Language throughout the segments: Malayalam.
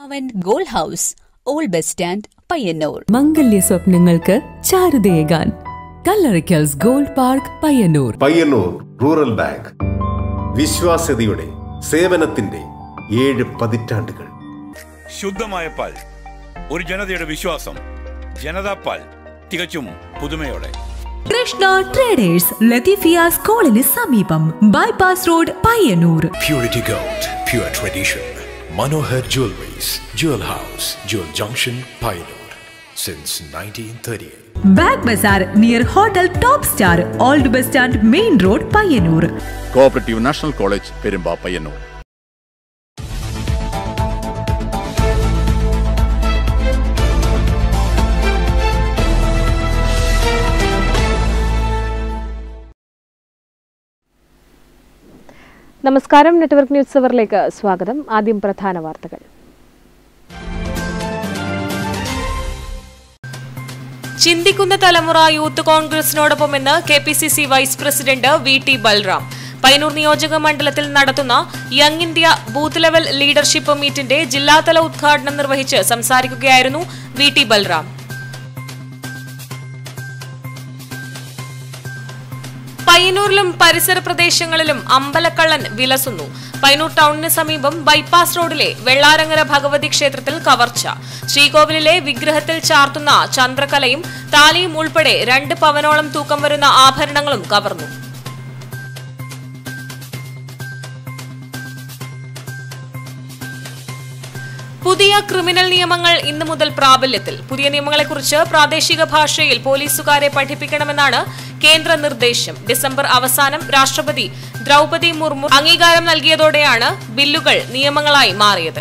അവൻ gold house old bus stand Payyanur മംഗല്യ സ്വപ്നങ്ങൾക്ക് ചാരുതയേകാൻ Kallarikkals gold park Payyanur Payyanur rural bank വിശ്വാസ്യതയുടെ സേവനത്തിന്റെ ഏഴ് പതിറ്റാണ്ടുകൾ ശുദ്ധമായ പാൽ ഒരു ജനതയുടെ വിശ്വാസം ജനതാ പാൽ തികച്ചും പുതുമയോടെ കൃഷ്ണ ട്രേഡേഴ്സ് ലത്തീഫിയ സ്കൂളിന് സമീപം bypass road Payyanur Purity Gold, pure tradition. Manohar Jewelries, Jewel House, Jewel Junction, Pioneer. Since 1938. Bag ബസാർ near hotel top star old bus stand main road Payyanur cooperative national college Perumba Payyanur നമസ്കാരം നെറ്റ്വർക്ക് ന്യൂസ് അവറിലേക്ക് സ്വാഗതം ആദ്യം പ്രധാന വാർത്തകൾ ചിന്തിക്കുന്ന തലമുറ യൂത്ത് കോൺഗ്രസിനോടൊപ്പമെന്ന് K P C C vice president V T Balram Payyanur നിയോജക മണ്ഡലത്തിൽ നടത്തുന്ന young India booth level leadership മീറ്റിന്റെ ജില്ലാതല ഉദ്ഘാടനം നിർവഹിച്ച് സംസാരിക്കുകയായിരുന്നു വി ടി ബൽറാം പയ്യന്നൂരിലും പരിസര പ്രദേശങ്ങളിലും അമ്പലക്കള്ളൻ വിലസുന്നു പയ്യന്നൂർ ടൗണിന് സമീപം ബൈപ്പാസ് റോഡിലെ വെള്ളാരങ്ങര ഭഗവതി ക്ഷേത്രത്തിൽ കവർച്ച ശ്രീകോവിലിലെ വിഗ്രഹത്തിൽ ചാർത്തുന്ന ചന്ദ്രകലയും താലിയും ഉൾപ്പെടെ രണ്ട് പവനോളം തൂക്കം വരുന്ന ആഭരണങ്ങളും കവർന്നു പുതിയ ക്രിമിനൽ നിയമങ്ങൾ ഇന്നു മുതൽ പ്രാബല്യത്തിൽ പുതിയ നിയമങ്ങളെക്കുറിച്ച് പ്രാദേശിക ഭാഷയിൽ പോലീസുകാരെ പഠിപ്പിക്കണമെന്നാണ് കേന്ദ്ര നിർദ്ദേശം ഡിസംബർ അവസാനം രാഷ്ട്രപതി ദ്രൗപതി മുർമു അംഗീകാരം നൽകിയതോടെയാണ് ബില്ലുകൾ നിയമങ്ങളായി മാറിയത്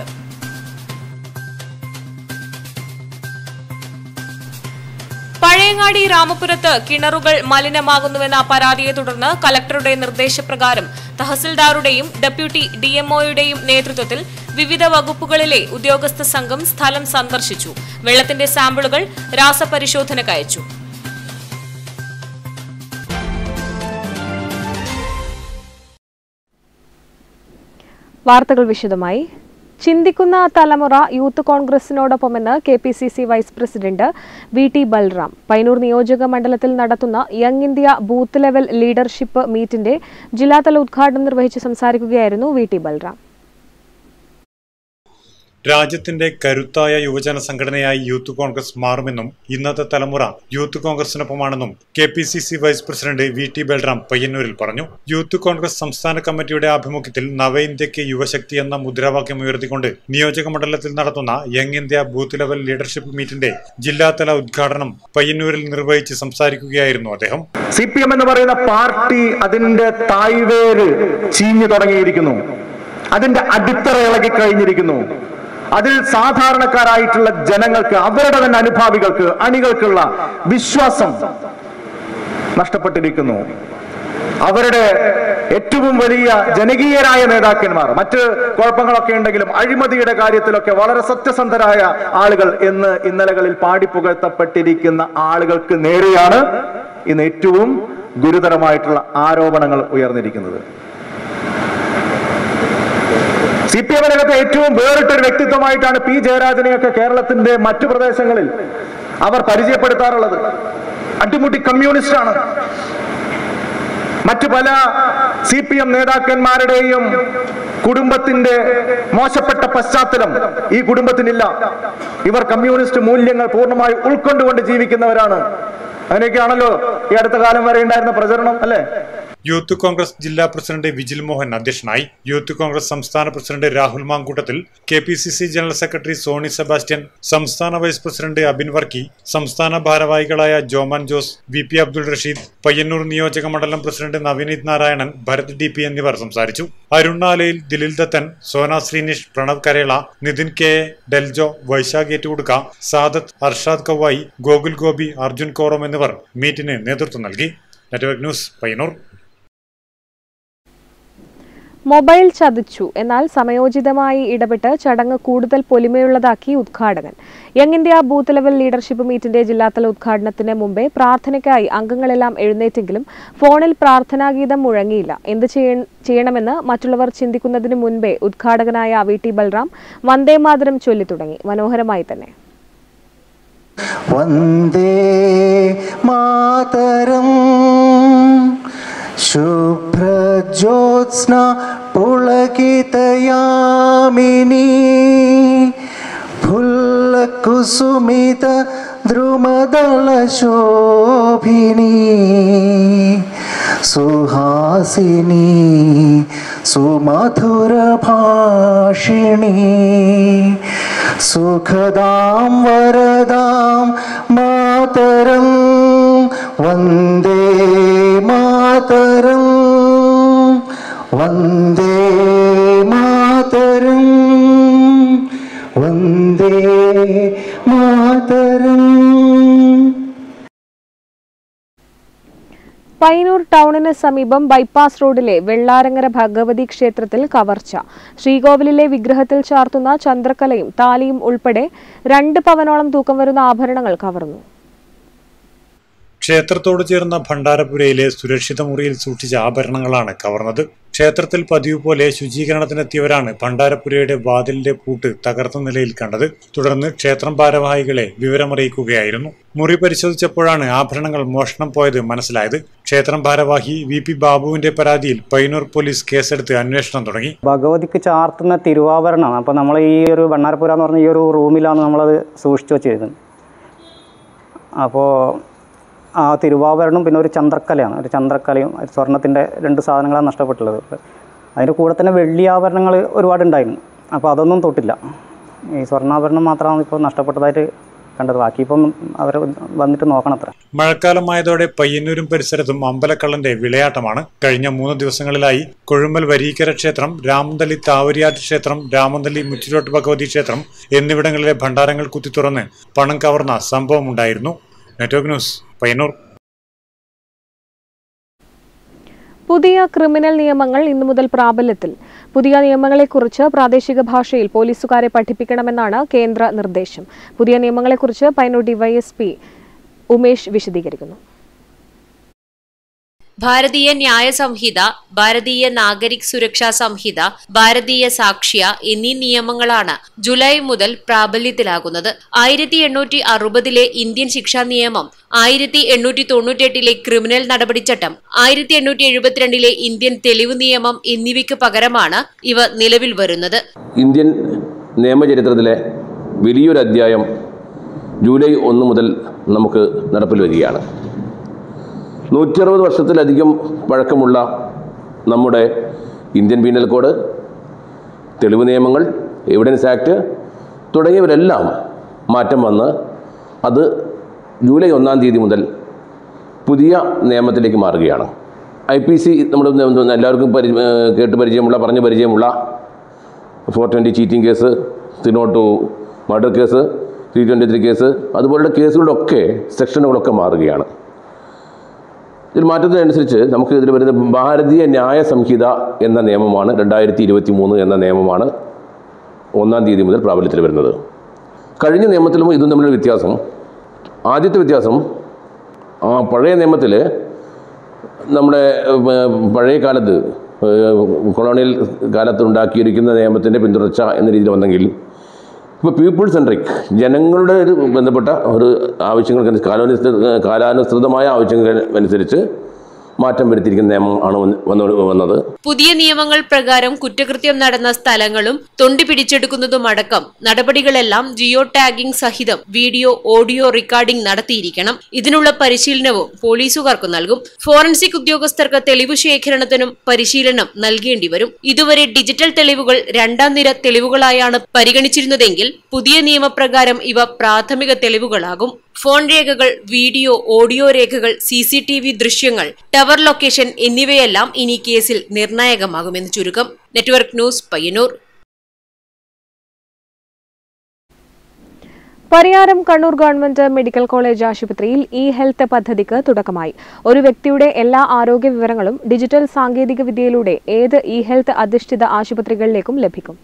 പഴയങ്ങാടി രാമപുരത്ത് കിണറുകൾ മലിനമാകുന്നുവെന്ന പരാതിയെ തുടർന്ന് കലക്ടറുടെ നിർദ്ദേശപ്രകാരം തഹസിൽദാറുടെയും ഡെപ്യൂട്ടി ഡിഎംഒയുടെയും നേതൃത്വത്തിൽ വിവിധ വകുപ്പുകളിലെ ഉദ്യോഗസ്ഥ സംഘം സ്ഥലം സന്ദർശിച്ചു വെള്ളത്തിന്റെ സാമ്പിളുകൾ രാസപരിശോധനയ്ക്ക് അയച്ചു വാർത്തകൾ വിശദമായി ചിന്തിക്കുന്ന തലമുറ യൂത്ത് കോൺഗ്രസിനോടൊപ്പമെന്ന് K P C C vice president V T Balram Payyanur നിയോജക മണ്ഡലത്തിൽ നടത്തുന്ന young India booth level leadership മീറ്റിന്റെ ജില്ലാതല ഉദ്ഘാടനം നിർവഹിച്ച് സംസാരിക്കുകയായിരുന്നു വി ടി ബൽറാം രാജ്യത്തിന്റെ കരുത്തായ യുവജന സംഘടനയായി യൂത്ത് കോൺഗ്രസ് മാറുമെന്നും ഇന്നത്തെ തലമുറ യൂത്ത് കോൺഗ്രസിനൊപ്പമാണെന്നും K P C C vice president V T Balram പയ്യന്നൂരിൽ പറഞ്ഞു യൂത്ത് കോൺഗ്രസ് സംസ്ഥാന കമ്മിറ്റിയുടെ ആഭിമുഖ്യത്തിൽ നവ ഇന്ത്യക്ക് യുവശക്തി എന്ന മുദ്രാവാക്യം ഉയർത്തിക്കൊണ്ട് നിയോജക മണ്ഡലത്തിൽ നടത്തുന്ന young India booth level leadership മീറ്റിന്റെ ജില്ലാതല ഉദ്ഘാടനം പയ്യന്നൂരിൽ നിർവഹിച്ച് സംസാരിക്കുകയായിരുന്നു അദ്ദേഹം സി പി എം എന്ന് പറയുന്ന പാർട്ടി അതിന്റെ തായ്വേര് ചീഞ്ഞു തുടങ്ങിയിരിക്കുന്നു അതിന്റെ അടിത്തറ ഇളകി കഴിഞ്ഞിരിക്കുന്നു അതിൽ സാധാരണക്കാരായിട്ടുള്ള ജനങ്ങൾക്ക് അവരുടെ തന്നെ അനുഭാവികൾക്ക് അണികൾക്കുള്ള വിശ്വാസം നഷ്ടപ്പെട്ടിരിക്കുന്നു അവരുടെ ഏറ്റവും വലിയ ജനകീയരായ നേതാക്കന്മാർ മറ്റ് കുഴപ്പങ്ങളൊക്കെ ഉണ്ടെങ്കിലും അഴിമതിയുടെ കാര്യത്തിലൊക്കെ വളരെ സത്യസന്ധരായ ആളുകൾ എന്ന് ഇന്നലകളിൽ പാടിപ്പുകഴ്ത്തപ്പെട്ടിരിക്കുന്ന ആളുകൾക്ക് നേരെയാണ് ഇന്ന് ഏറ്റവും ഗുരുതരമായിട്ടുള്ള ആരോപണങ്ങൾ ഉയർന്നിരിക്കുന്നത് സി പി എമ്മിനകത്തെ ഏറ്റവും വേറിട്ടൊരു വ്യക്തിത്വമായിട്ടാണ് പി ജയരാജനെയൊക്കെ കേരളത്തിന്റെ മറ്റു പ്രദേശങ്ങളിൽ അവർ പരിചയപ്പെടുത്താറുള്ളത് അടിമുട്ടി കമ്മ്യൂണിസ്റ്റ് ആണ് മറ്റു പല സി പി എം നേതാക്കന്മാരുടെയും കുടുംബത്തിന്റെ മോശപ്പെട്ട പശ്ചാത്തലം ഈ കുടുംബത്തിനില്ല ഇവർ കമ്മ്യൂണിസ്റ്റ് മൂല്യങ്ങൾ പൂർണ്ണമായി ഉൾക്കൊണ്ടുകൊണ്ട് ജീവിക്കുന്നവരാണ് അങ്ങനെയൊക്കെയാണല്ലോ ഈ അടുത്ത കാലം വരെ ഉണ്ടായിരുന്ന പ്രചരണം അല്ലേ യൂത്ത് കോൺഗ്രസ് ജില്ലാ പ്രസിഡന്റ് വിജിൽ മോഹൻ അധ്യക്ഷനായി യൂത്ത് കോൺഗ്രസ് സംസ്ഥാന president Rahul Mankoottathil K P C C general secretary Sony Sebastian സംസ്ഥാന വൈസ് പ്രസിഡന്റ് അബിൻ വർക്കി സംസ്ഥാന ഭാരവാഹികളായ ജോമൻ ജോസ് വി പി അബ്ദുൾ റഷീദ് പയ്യന്നൂർ നിയോജക മണ്ഡലം president Navaneeth Narayanan Bharath D P എന്നിവർ സംസാരിച്ചു അരുണാലയിൽ ദിലിൽ ദത്തൻ സോന ശ്രീനിഷ് പ്രണവ് കരേള നിതിൻ കെ എ, ഡെൽജോ വൈശാഖ് ഏറ്റുകൊടുക്ക സാദത്ത് അർഷാദ് കവായി ഗോകുൽ ഗോപി അർജുൻ കോറം എന്നിവർ മീറ്റിന് നേതൃത്വം നൽകി നെറ്റ്വർക്ക് ന്യൂസ് പയ്യന്നൂർ മൊബൈൽ ചതിച്ചു എന്നാൽ സമയോചിതമായി ഇടപെട്ട് ചടങ്ങ് കൂടുതൽ പൊലിമയുള്ളതാക്കി ഉദ്ഘാടകൻ young India booth level leadership മീറ്റിന്റെ ജില്ലാതല ഉദ്ഘാടനത്തിന് മുമ്പേ പ്രാർത്ഥനയ്ക്കായി അംഗങ്ങളെല്ലാം എഴുന്നേറ്റെങ്കിലും ഫോണിൽ പ്രാർത്ഥനാഗീതം മുഴങ്ങിയില്ല എന്ത് ചെയ്യ- ചെയ്യണമെന്ന് മറ്റുള്ളവർ ചിന്തിക്കുന്നതിന് മുൻപേ ഉദ്ഘാടകനായ വി ടി ബൽറാം വന്ദേമാതരം ചൊല്ലി തുടങ്ങി മനോഹരമായി തന്നെ വന്ദേ മാതരം ശുഭ്രജ്യോത്സ്ന പുളകിതയാമിനി ഫുല്ലകുസുമിത ദ്രുമദള ശോഭിനി സുഹാസിനി സുമധുര ഭാഷിണി സുഖദാം വരദാം മാതരം വന്ദേ മാതരം വന്ദേ മാതരം വന്ദേ മാതരം പയ്യന്നൂർ ടൗണിന് സമീപം ബൈപ്പാസ് റോഡിലെ വെള്ളാരങ്ങര ഭഗവതി ക്ഷേത്രത്തിൽ കവർച്ച ശ്രീകോവിലിലെ വിഗ്രഹത്തിൽ ചാർത്തുന്ന ചന്ദ്രക്കലയും താലിയും ഉൾപ്പെടെ രണ്ട് പവനോളം തൂക്കം വരുന്ന ആഭരണങ്ങൾ കവർന്നു ക്ഷേത്രത്തോട് ചേർന്ന ഭണ്ഡാരപുരയിലെ സുരക്ഷിത മുറിയിൽ സൂക്ഷിച്ച ആഭരണങ്ങളാണ് കവർന്നത് ക്ഷേത്രത്തിൽ പതിവ് പോലെ ശുചീകരണത്തിനെത്തിയവരാണ് ഭണ്ഡാരപുരയുടെ വാതിലിന്റെ പൂട്ട് തകർത്ത നിലയിൽ കണ്ടത് തുടർന്ന് ക്ഷേത്രം ഭാരവാഹികളെ വിവരമറിയിക്കുകയായിരുന്നു മുറി പരിശോധിച്ചപ്പോഴാണ് ആഭരണങ്ങൾ മോഷണം പോയത് മനസ്സിലായത് ക്ഷേത്രം ഭാരവാഹി വി പി ബാബുവിന്റെ പരാതിയിൽ പയ്യന്നൂർ പോലീസ് കേസെടുത്ത് അന്വേഷണം തുടങ്ങി ഭഗവതിക്ക് ചാർത്തുന്ന തിരുവാഭരണമാണ് അപ്പോൾ നമ്മൾ ഈ ഒരു ഭണ്ണാരപ്പുര എന്ന് പറഞ്ഞ ഈ ഒരു റൂമിലാണ് നമ്മളത് സൂക്ഷിച്ചു വെച്ചിരുന്നത് അപ്പോൾ ആ തിരുവാഭരണം പിന്നെ ഒരു ചന്ദ്രക്കലയാണ് ഒരു ചന്ദ്രക്കലയും ഒരു സ്വർണത്തിൻ്റെ രണ്ട് സാധനങ്ങളാണ് നഷ്ടപ്പെട്ടുള്ളത് അതിൻ്റെ കൂടെ തന്നെ വെള്ളി ആഭരണങ്ങൾ ഒരുപാടുണ്ടായിരുന്നു അപ്പോൾ അതൊന്നും തൊട്ടില്ല ഈ സ്വർണ്ണാഭരണം മാത്രമാണ് ഇപ്പോൾ നഷ്ടപ്പെട്ടതായിട്ട് കണ്ടത് ബാക്കി ഇപ്പം അവർ വന്നിട്ട് നോക്കണം അത്ര മഴക്കാലമായതോടെ പയ്യന്നൂരും പരിസരത്തും അമ്പലക്കള്ളന്റെ വിളയാട്ടമാണ് കഴിഞ്ഞ മൂന്ന് ദിവസങ്ങളിലായി കൊഴുമ്പൽ വരീക്കര ക്ഷേത്രം രാമന്തലി താവരിയാട്ട് ക്ഷേത്രം രാമന്തലി മുച്ചിലോട്ട് ഭഗവതി ക്ഷേത്രം എന്നിവിടങ്ങളിലെ ഭണ്ഡാരങ്ങൾ കുത്തിത്തുറന്ന് പണം കവർന്ന സംഭവമുണ്ടായിരുന്നു നെറ്റ്വർക്ക് ന്യൂസ് പയ്യന്നൂർ പുതിയ ക്രിമിനൽ നിയമങ്ങൾ ഇന്നു മുതൽ പ്രാബല്യത്തിൽ പുതിയ നിയമങ്ങളെക്കുറിച്ച് പ്രാദേശിക ഭാഷയിൽ പോലീസുകാരെ പഠിപ്പിക്കണമെന്നാണ് കേന്ദ്ര നിർദ്ദേശം പുതിയ നിയമങ്ങളെക്കുറിച്ച് പൈനൂർ ഡിവൈഎസ്പി ഉമേഷ് വിശദീകരിക്കുന്നു ഭാരതീയ ന്യായ സംഹിത ഭാരതീയ നാഗരിക് സുരക്ഷാ സംഹിത ഭാരതീയ സാക്ഷ്യ എന്നീ നിയമങ്ങളാണ് ജൂലൈ മുതൽ പ്രാബല്യത്തിലാകുന്നത് ആയിരത്തി എണ്ണൂറ്റി അറുപതിലെ ഇന്ത്യൻ ശിക്ഷാ നിയമം ആയിരത്തി എണ്ണൂറ്റി തൊണ്ണൂറ്റെട്ടിലെ ക്രിമിനൽ നടപടിച്ചട്ടം ആയിരത്തി എണ്ണൂറ്റി എഴുപത്തിരണ്ടിലെ ഇന്ത്യൻ തെളിവ് നിയമം എന്നിവയ്ക്ക് പകരമാണ് ഇവ നിലവിൽ വരുന്നത് ഇന്ത്യൻ നിയമചരിത്രത്തിലെ വലിയൊരു അധ്യായം ജൂലൈ ഒന്ന് മുതൽ നമുക്ക് നടപ്പിൽ വരികയാണ് നൂറ്ററുപത് വർഷത്തിലധികം പഴക്കമുള്ള നമ്മുടെ ഇന്ത്യൻ പീനൽ കോഡ് തെളിവ് നിയമങ്ങൾ എവിഡൻസ് ആക്ട് തുടങ്ങിയവരെല്ലാം മാറ്റം വന്ന് അത് ജൂലൈ ഒന്നാം തീയതി മുതൽ പുതിയ നിയമത്തിലേക്ക് മാറുകയാണ് ഐ പി സി നമ്മൾ എല്ലാവർക്കും പരി ഏഹ് കേട്ട് പരിചയമുള്ള പറഞ്ഞ് പരിചയമുള്ള four twenty cheating case three two murder case three twenty three case അതുപോലുള്ള കേസുകളുടെ ഒക്കെ സെക്ഷനുകളൊക്കെ മാറുകയാണ് ഇതിൽ മാറ്റത്തിനനുസരിച്ച് നമുക്ക് ഇതിൽ വരുന്ന ഭാരതീയ ന്യായ സംഹിത എന്ന നിയമമാണ് രണ്ടായിരത്തി ഇരുപത്തി മൂന്ന് എന്ന നിയമമാണ് ഒന്നാം തീയതി മുതൽ പ്രാബല്യത്തിൽ വരുന്നത് കഴിഞ്ഞ നിയമത്തിലും ഇതും തമ്മിലുള്ള വ്യത്യാസം ആദ്യത്തെ വ്യത്യാസം ആ പഴയ നിയമത്തിൽ നമ്മുടെ ഏഹ്, പഴയ കാലത്ത് ഏഹ്, കൊളോണിയൽ കാലത്ത് ഉണ്ടാക്കിയിരിക്കുന്ന നിയമത്തിൻ്റെ പിന്തുടർച്ച എന്ന രീതിയിൽ വന്നെങ്കിൽ ഇപ്പോൾ പീപ്പിൾ സെൻട്രിക് ജനങ്ങളുടെ ഒരു ബന്ധപ്പെട്ട ഒരു ആവശ്യങ്ങൾക്ക് കാലാനുസൃത കാലാനുസൃതമായ ആവശ്യങ്ങൾ അനുസരിച്ച് മാറ്റം വരുത്തിയിരിക്കുന്ന നിയമം ആണ് വന്ന് വന്നു വന്നത് പുതിയ നിയമങ്ങൾ പ്രകാരം കുറ്റകൃത്യം നടന്ന സ്ഥലങ്ങളും തൊണ്ടി പിടിച്ചെടുക്കുന്നതുമടക്കം നടപടികളെല്ലാം ജിയോ ടാഗിംഗ് സഹിതം വീഡിയോ ഓഡിയോ റെക്കോർഡിംഗ് നടത്തിയിരിക്കണം ഇതിനുള്ള പരിശീലനവും പോലീസുകാർക്ക് നൽകും ഫോറൻസിക് ഉദ്യോഗസ്ഥർക്ക് തെളിവ് ശേഖരണത്തിനും പരിശീലനം നൽകേണ്ടി വരും ഇതുവരെ ഡിജിറ്റൽ തെളിവുകൾ രണ്ടാം നിര തെളിവുകളായാണ് പരിഗണിച്ചിരുന്നതെങ്കിൽ പുതിയ നിയമപ്രകാരം ഇവ പ്രാഥമിക തെളിവുകളാകും ഫോൺ രേഖകൾ വീഡിയോ ഓഡിയോ രേഖകൾ സി സി ടി വി ദൃശ്യങ്ങൾ ടവർ ലൊക്കേഷൻ എന്നിവയെല്ലാം ഇനി കേസിൽ നിർണായകമാകുമെന്ന് ചുരുക്കം network news Payyanur Pariyaram Kannur government medical college ആശുപത്രിയിൽ ഇ ഹെൽത്ത് പദ്ധതിക്ക് തുടക്കമായി ഒരു വ്യക്തിയുടെ എല്ലാ ആരോഗ്യ വിവരങ്ങളും ഡിജിറ്റൽ സാങ്കേതിക വിദ്യയിലൂടെ ഏത് ഇ ഹെൽത്ത് അധിഷ്ഠിത ആശുപത്രികളിലേക്കും ലഭിക്കും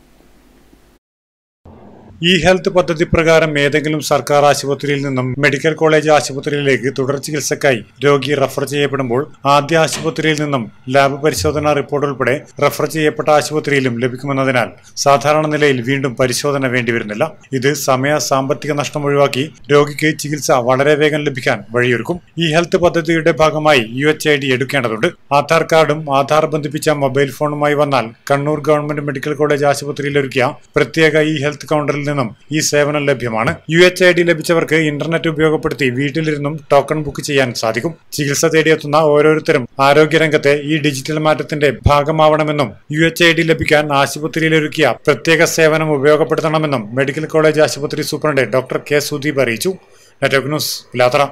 ഈ ഹെൽത്ത് പദ്ധതി പ്രകാരം ഏതെങ്കിലും സർക്കാർ ആശുപത്രിയിൽ നിന്നും മെഡിക്കൽ കോളേജ് ആശുപത്രിയിലേക്ക് തുടർ ചികിത്സയ്ക്കായി രോഗി റഫർ ചെയ്യപ്പെടുമ്പോൾ ആദ്യ ആശുപത്രിയിൽ നിന്നും ലാബ് പരിശോധന റിപ്പോർട്ട് ഉൾപ്പെടെ റഫർ ചെയ്യപ്പെട്ട ആശുപത്രിയിലും ലഭിക്കുമെന്നതിനാൽ സാധാരണ നിലയിൽ വീണ്ടും പരിശോധന വേണ്ടിവരുന്നില്ല ഇത് സമയ സാമ്പത്തിക നഷ്ടം ഒഴിവാക്കി രോഗിക്ക് ചികിത്സ വളരെ വേഗം ലഭിക്കാൻ വഴിയൊരുക്കും ഈ ഹെൽത്ത് പദ്ധതിയുടെ ഭാഗമായി യു എച്ച് ഐ ഡി എടുക്കേണ്ടതുണ്ട് ആധാർ കാർഡും ആധാർ ബന്ധിപ്പിച്ച മൊബൈൽ ഫോണുമായി വന്നാൽ കണ്ണൂർ ഗവൺമെന്റ് മെഡിക്കൽ കോളേജ് ആശുപത്രിയിൽ ഒരുക്കിയ പ്രത്യേക ഇ ഹെൽത്ത് കൗണ്ടറിൽ നിന്നും ഈ സേവനം ലഭ്യമാണ് യു എച്ച് ഐ ഡി ലഭിച്ചവർക്ക് ഇന്റർനെറ്റ് ഉപയോഗപ്പെടുത്തി വീട്ടിലിരുന്നും ടോക്കൺ ബുക്ക് ചെയ്യാൻ സാധിക്കും ചികിത്സ തേടിയെത്തുന്ന ഓരോരുത്തരും ആരോഗ്യരംഗത്തെ ഈ ഡിജിറ്റൽ മാറ്റത്തിന്റെ ഭാഗമാവണമെന്നും യു എച്ച് ഐ ഡി ലഭിക്കാൻ ആശുപത്രിയിൽ ഒരുക്കിയ പ്രത്യേക സേവനം ഉപയോഗപ്പെടുത്തണമെന്നും മെഡിക്കൽ കോളേജ് ആശുപത്രി സൂപ്രണ്ട് ഡോക്ടർ കെ സുദീപ് അറിയിച്ചു നെറ്റ്വർക്ക് ന്യൂസ് പിലാത്തറ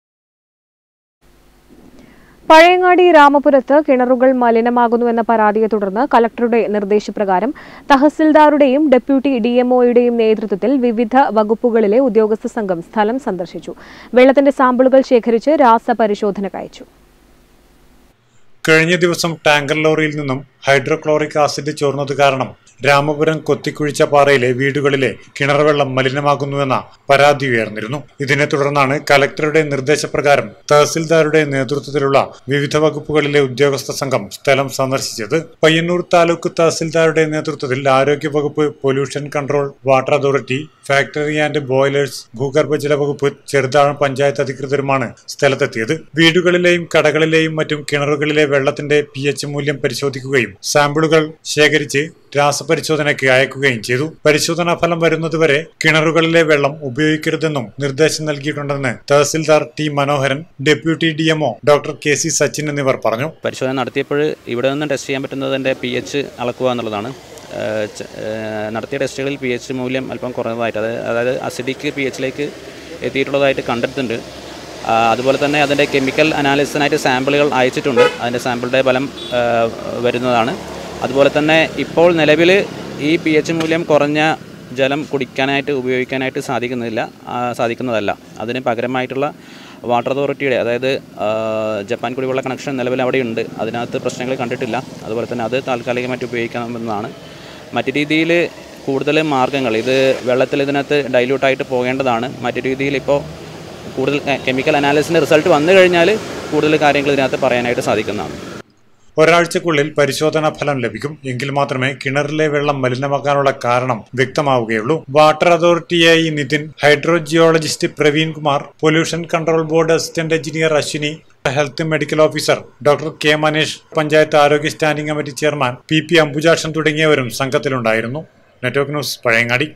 പഴയങ്ങാടി രാമപുരത്ത് കിണറുകൾ മലിനമാകുന്നുവെന്ന പരാതിയെ തുടർന്ന് കലക്ടറുടെ നിർദ്ദേശപ്രകാരം തഹസിൽദാറുടെയും ഡെപ്യൂട്ടി ഡിഎംഒയുടെയും നേതൃത്വത്തിൽ വിവിധ വകുപ്പുകളിലെ ഉദ്യോഗസ്ഥ സംഘം സ്ഥലം സന്ദർശിച്ചു വെള്ളത്തിന്റെ സാമ്പിളുകൾ ശേഖരിച്ച് രാസപരിശോധനയ്ക്ക് അയച്ചു കഴിഞ്ഞ ദിവസം ടാങ്കർ ലോറിയിൽ നിന്നും ഹൈഡ്രോക്ലോറിക് ആസിഡ് ചോർന്നത് കാരണം രാമപുരം കൊത്തിക്കുഴിച്ച പാറയിലെ വീടുകളിലെ കിണർ വെള്ളം മലിനമാകുന്നുവെന്ന പരാതി ഉയർന്നിരുന്നു ഇതിനെ തുടർന്നാണ് കലക്ടറുടെ നിർദ്ദേശപ്രകാരം തഹസിൽദാരുടെ നേതൃത്വത്തിലുള്ള വിവിധ വകുപ്പുകളിലെ ഉദ്യോഗസ്ഥ സംഘം സ്ഥലം സന്ദർശിച്ചത് പയ്യന്നൂർ താലൂക്ക് തഹസിൽദാരുടെ നേതൃത്വത്തിൽ ആരോഗ്യ വകുപ്പ് pollution control water authority factory and boilers ഭൂഗർഭജല വകുപ്പ് ചെറുതാഴം പഞ്ചായത്ത് അധികൃതരുമാണ് സ്ഥലത്തെത്തിയത് വീടുകളിലെയും കടകളിലെയും മറ്റും കിണറുകളിലെ വെള്ളത്തിന്റെ പി എച്ച് മൂല്യം പരിശോധിക്കുകയും സാമ്പിളുകൾ ശേഖരിച്ച് രാസപരിശോധനയ്ക്ക് അയക്കുകയും ചെയ്തു പരിശോധനാ ഫലം വരുന്നതുവരെ കിണറുകളിലെ വെള്ളം ഉപയോഗിക്കരുതെന്നും നിർദ്ദേശം നൽകിയിട്ടുണ്ടെന്ന് തഹസിൽദാർ T Manoharan deputy DMO doctor K C Sachin എന്നിവർ പറഞ്ഞു പരിശോധന നടത്തിയപ്പോൾ ഇവിടെ നിന്നും ടെസ്റ്റ് ചെയ്യാൻ പറ്റുന്നതിൻ്റെ പി എച്ച് അളക്കുക എന്നുള്ളതാണ് ഏഹ് ച- ഏഹ് നടത്തിയ ടെസ്റ്റുകളിൽ പി എച്ച് മൂല്യം അല്പം കുറവായിട്ട് അതായത് അതായത് അസിഡിക് പി എച്ചിലേക്ക് എത്തിയിട്ടുള്ളതായിട്ട് കണ്ടെടുത്തിട്ടുണ്ട് ആ, അതുപോലെ തന്നെ അതിൻ്റെ കെമിക്കൽ അനാലിസിസിനായിട്ട് സാമ്പിളുകൾ അയച്ചിട്ടുണ്ട് അതിൻ്റെ സാമ്പിളുടെ ഫലം ഏഹ്, വരുന്നതാണ് അതുപോലെ തന്നെ ഇപ്പോൾ നിലവിൽ ഈ പി എച്ച് മൂല്യം കുറഞ്ഞ ജലം കുടിക്കാനായിട്ട് ഉപയോഗിക്കാനായിട്ട് സാധിക്കുന്നില്ല ആ, സാധിക്കുന്നതല്ല അതിന് പകരമായിട്ടുള്ള വാട്ടർ അതോറിറ്റിയുടെ അതായത് ആ, ജപ്പാൻ കുടിവെള്ള കണക്ഷൻ നിലവിൽ അവിടെയുണ്ട് അതിനകത്ത് പ്രശ്നങ്ങൾ കണ്ടിട്ടില്ല അതുപോലെ തന്നെ അത് താൽക്കാലികമായിട്ട് ഉപയോഗിക്കാമെന്നതാണ് മറ്റു രീതിയിൽ കൂടുതൽ മാർഗ്ഗങ്ങൾ ഇത് വെള്ളത്തിൽ ഇതിനകത്ത് ഡൈല്യൂട്ടായിട്ട് പോകേണ്ടതാണ് മറ്റു രീതിയിൽ ഇപ്പോൾ കൂടുതൽ കെമിക്കൽ അനാലിസിൻ്റെ റിസൾട്ട് വന്നു കഴിഞ്ഞാൽ കൂടുതൽ കാര്യങ്ങൾ ഇതിനകത്ത് പറയാനായിട്ട് സാധിക്കുന്നതാണ് ഒരാഴ്ചക്കുള്ളിൽ പരിശോധനാ ഫലം ലഭിക്കും എങ്കിൽ മാത്രമേ കിണറിലെ വെള്ളം മലിനമാക്കാനുള്ള കാരണം വ്യക്തമാവുകയുള്ളൂ വാട്ടർ അതോറിറ്റിയായി Nithin hydrogeologist Praveen Kumar pollution control board assistant engineer Ashwini health medical officer doctor K Maneesh panchayat ആരോഗ്യ standing committee chairman P P Ambujakshan തുടങ്ങിയവരും സംഘത്തിലുണ്ടായിരുന്നു നെറ്റ്വർക്ക് ന്യൂസ് പഴയങ്ങാടി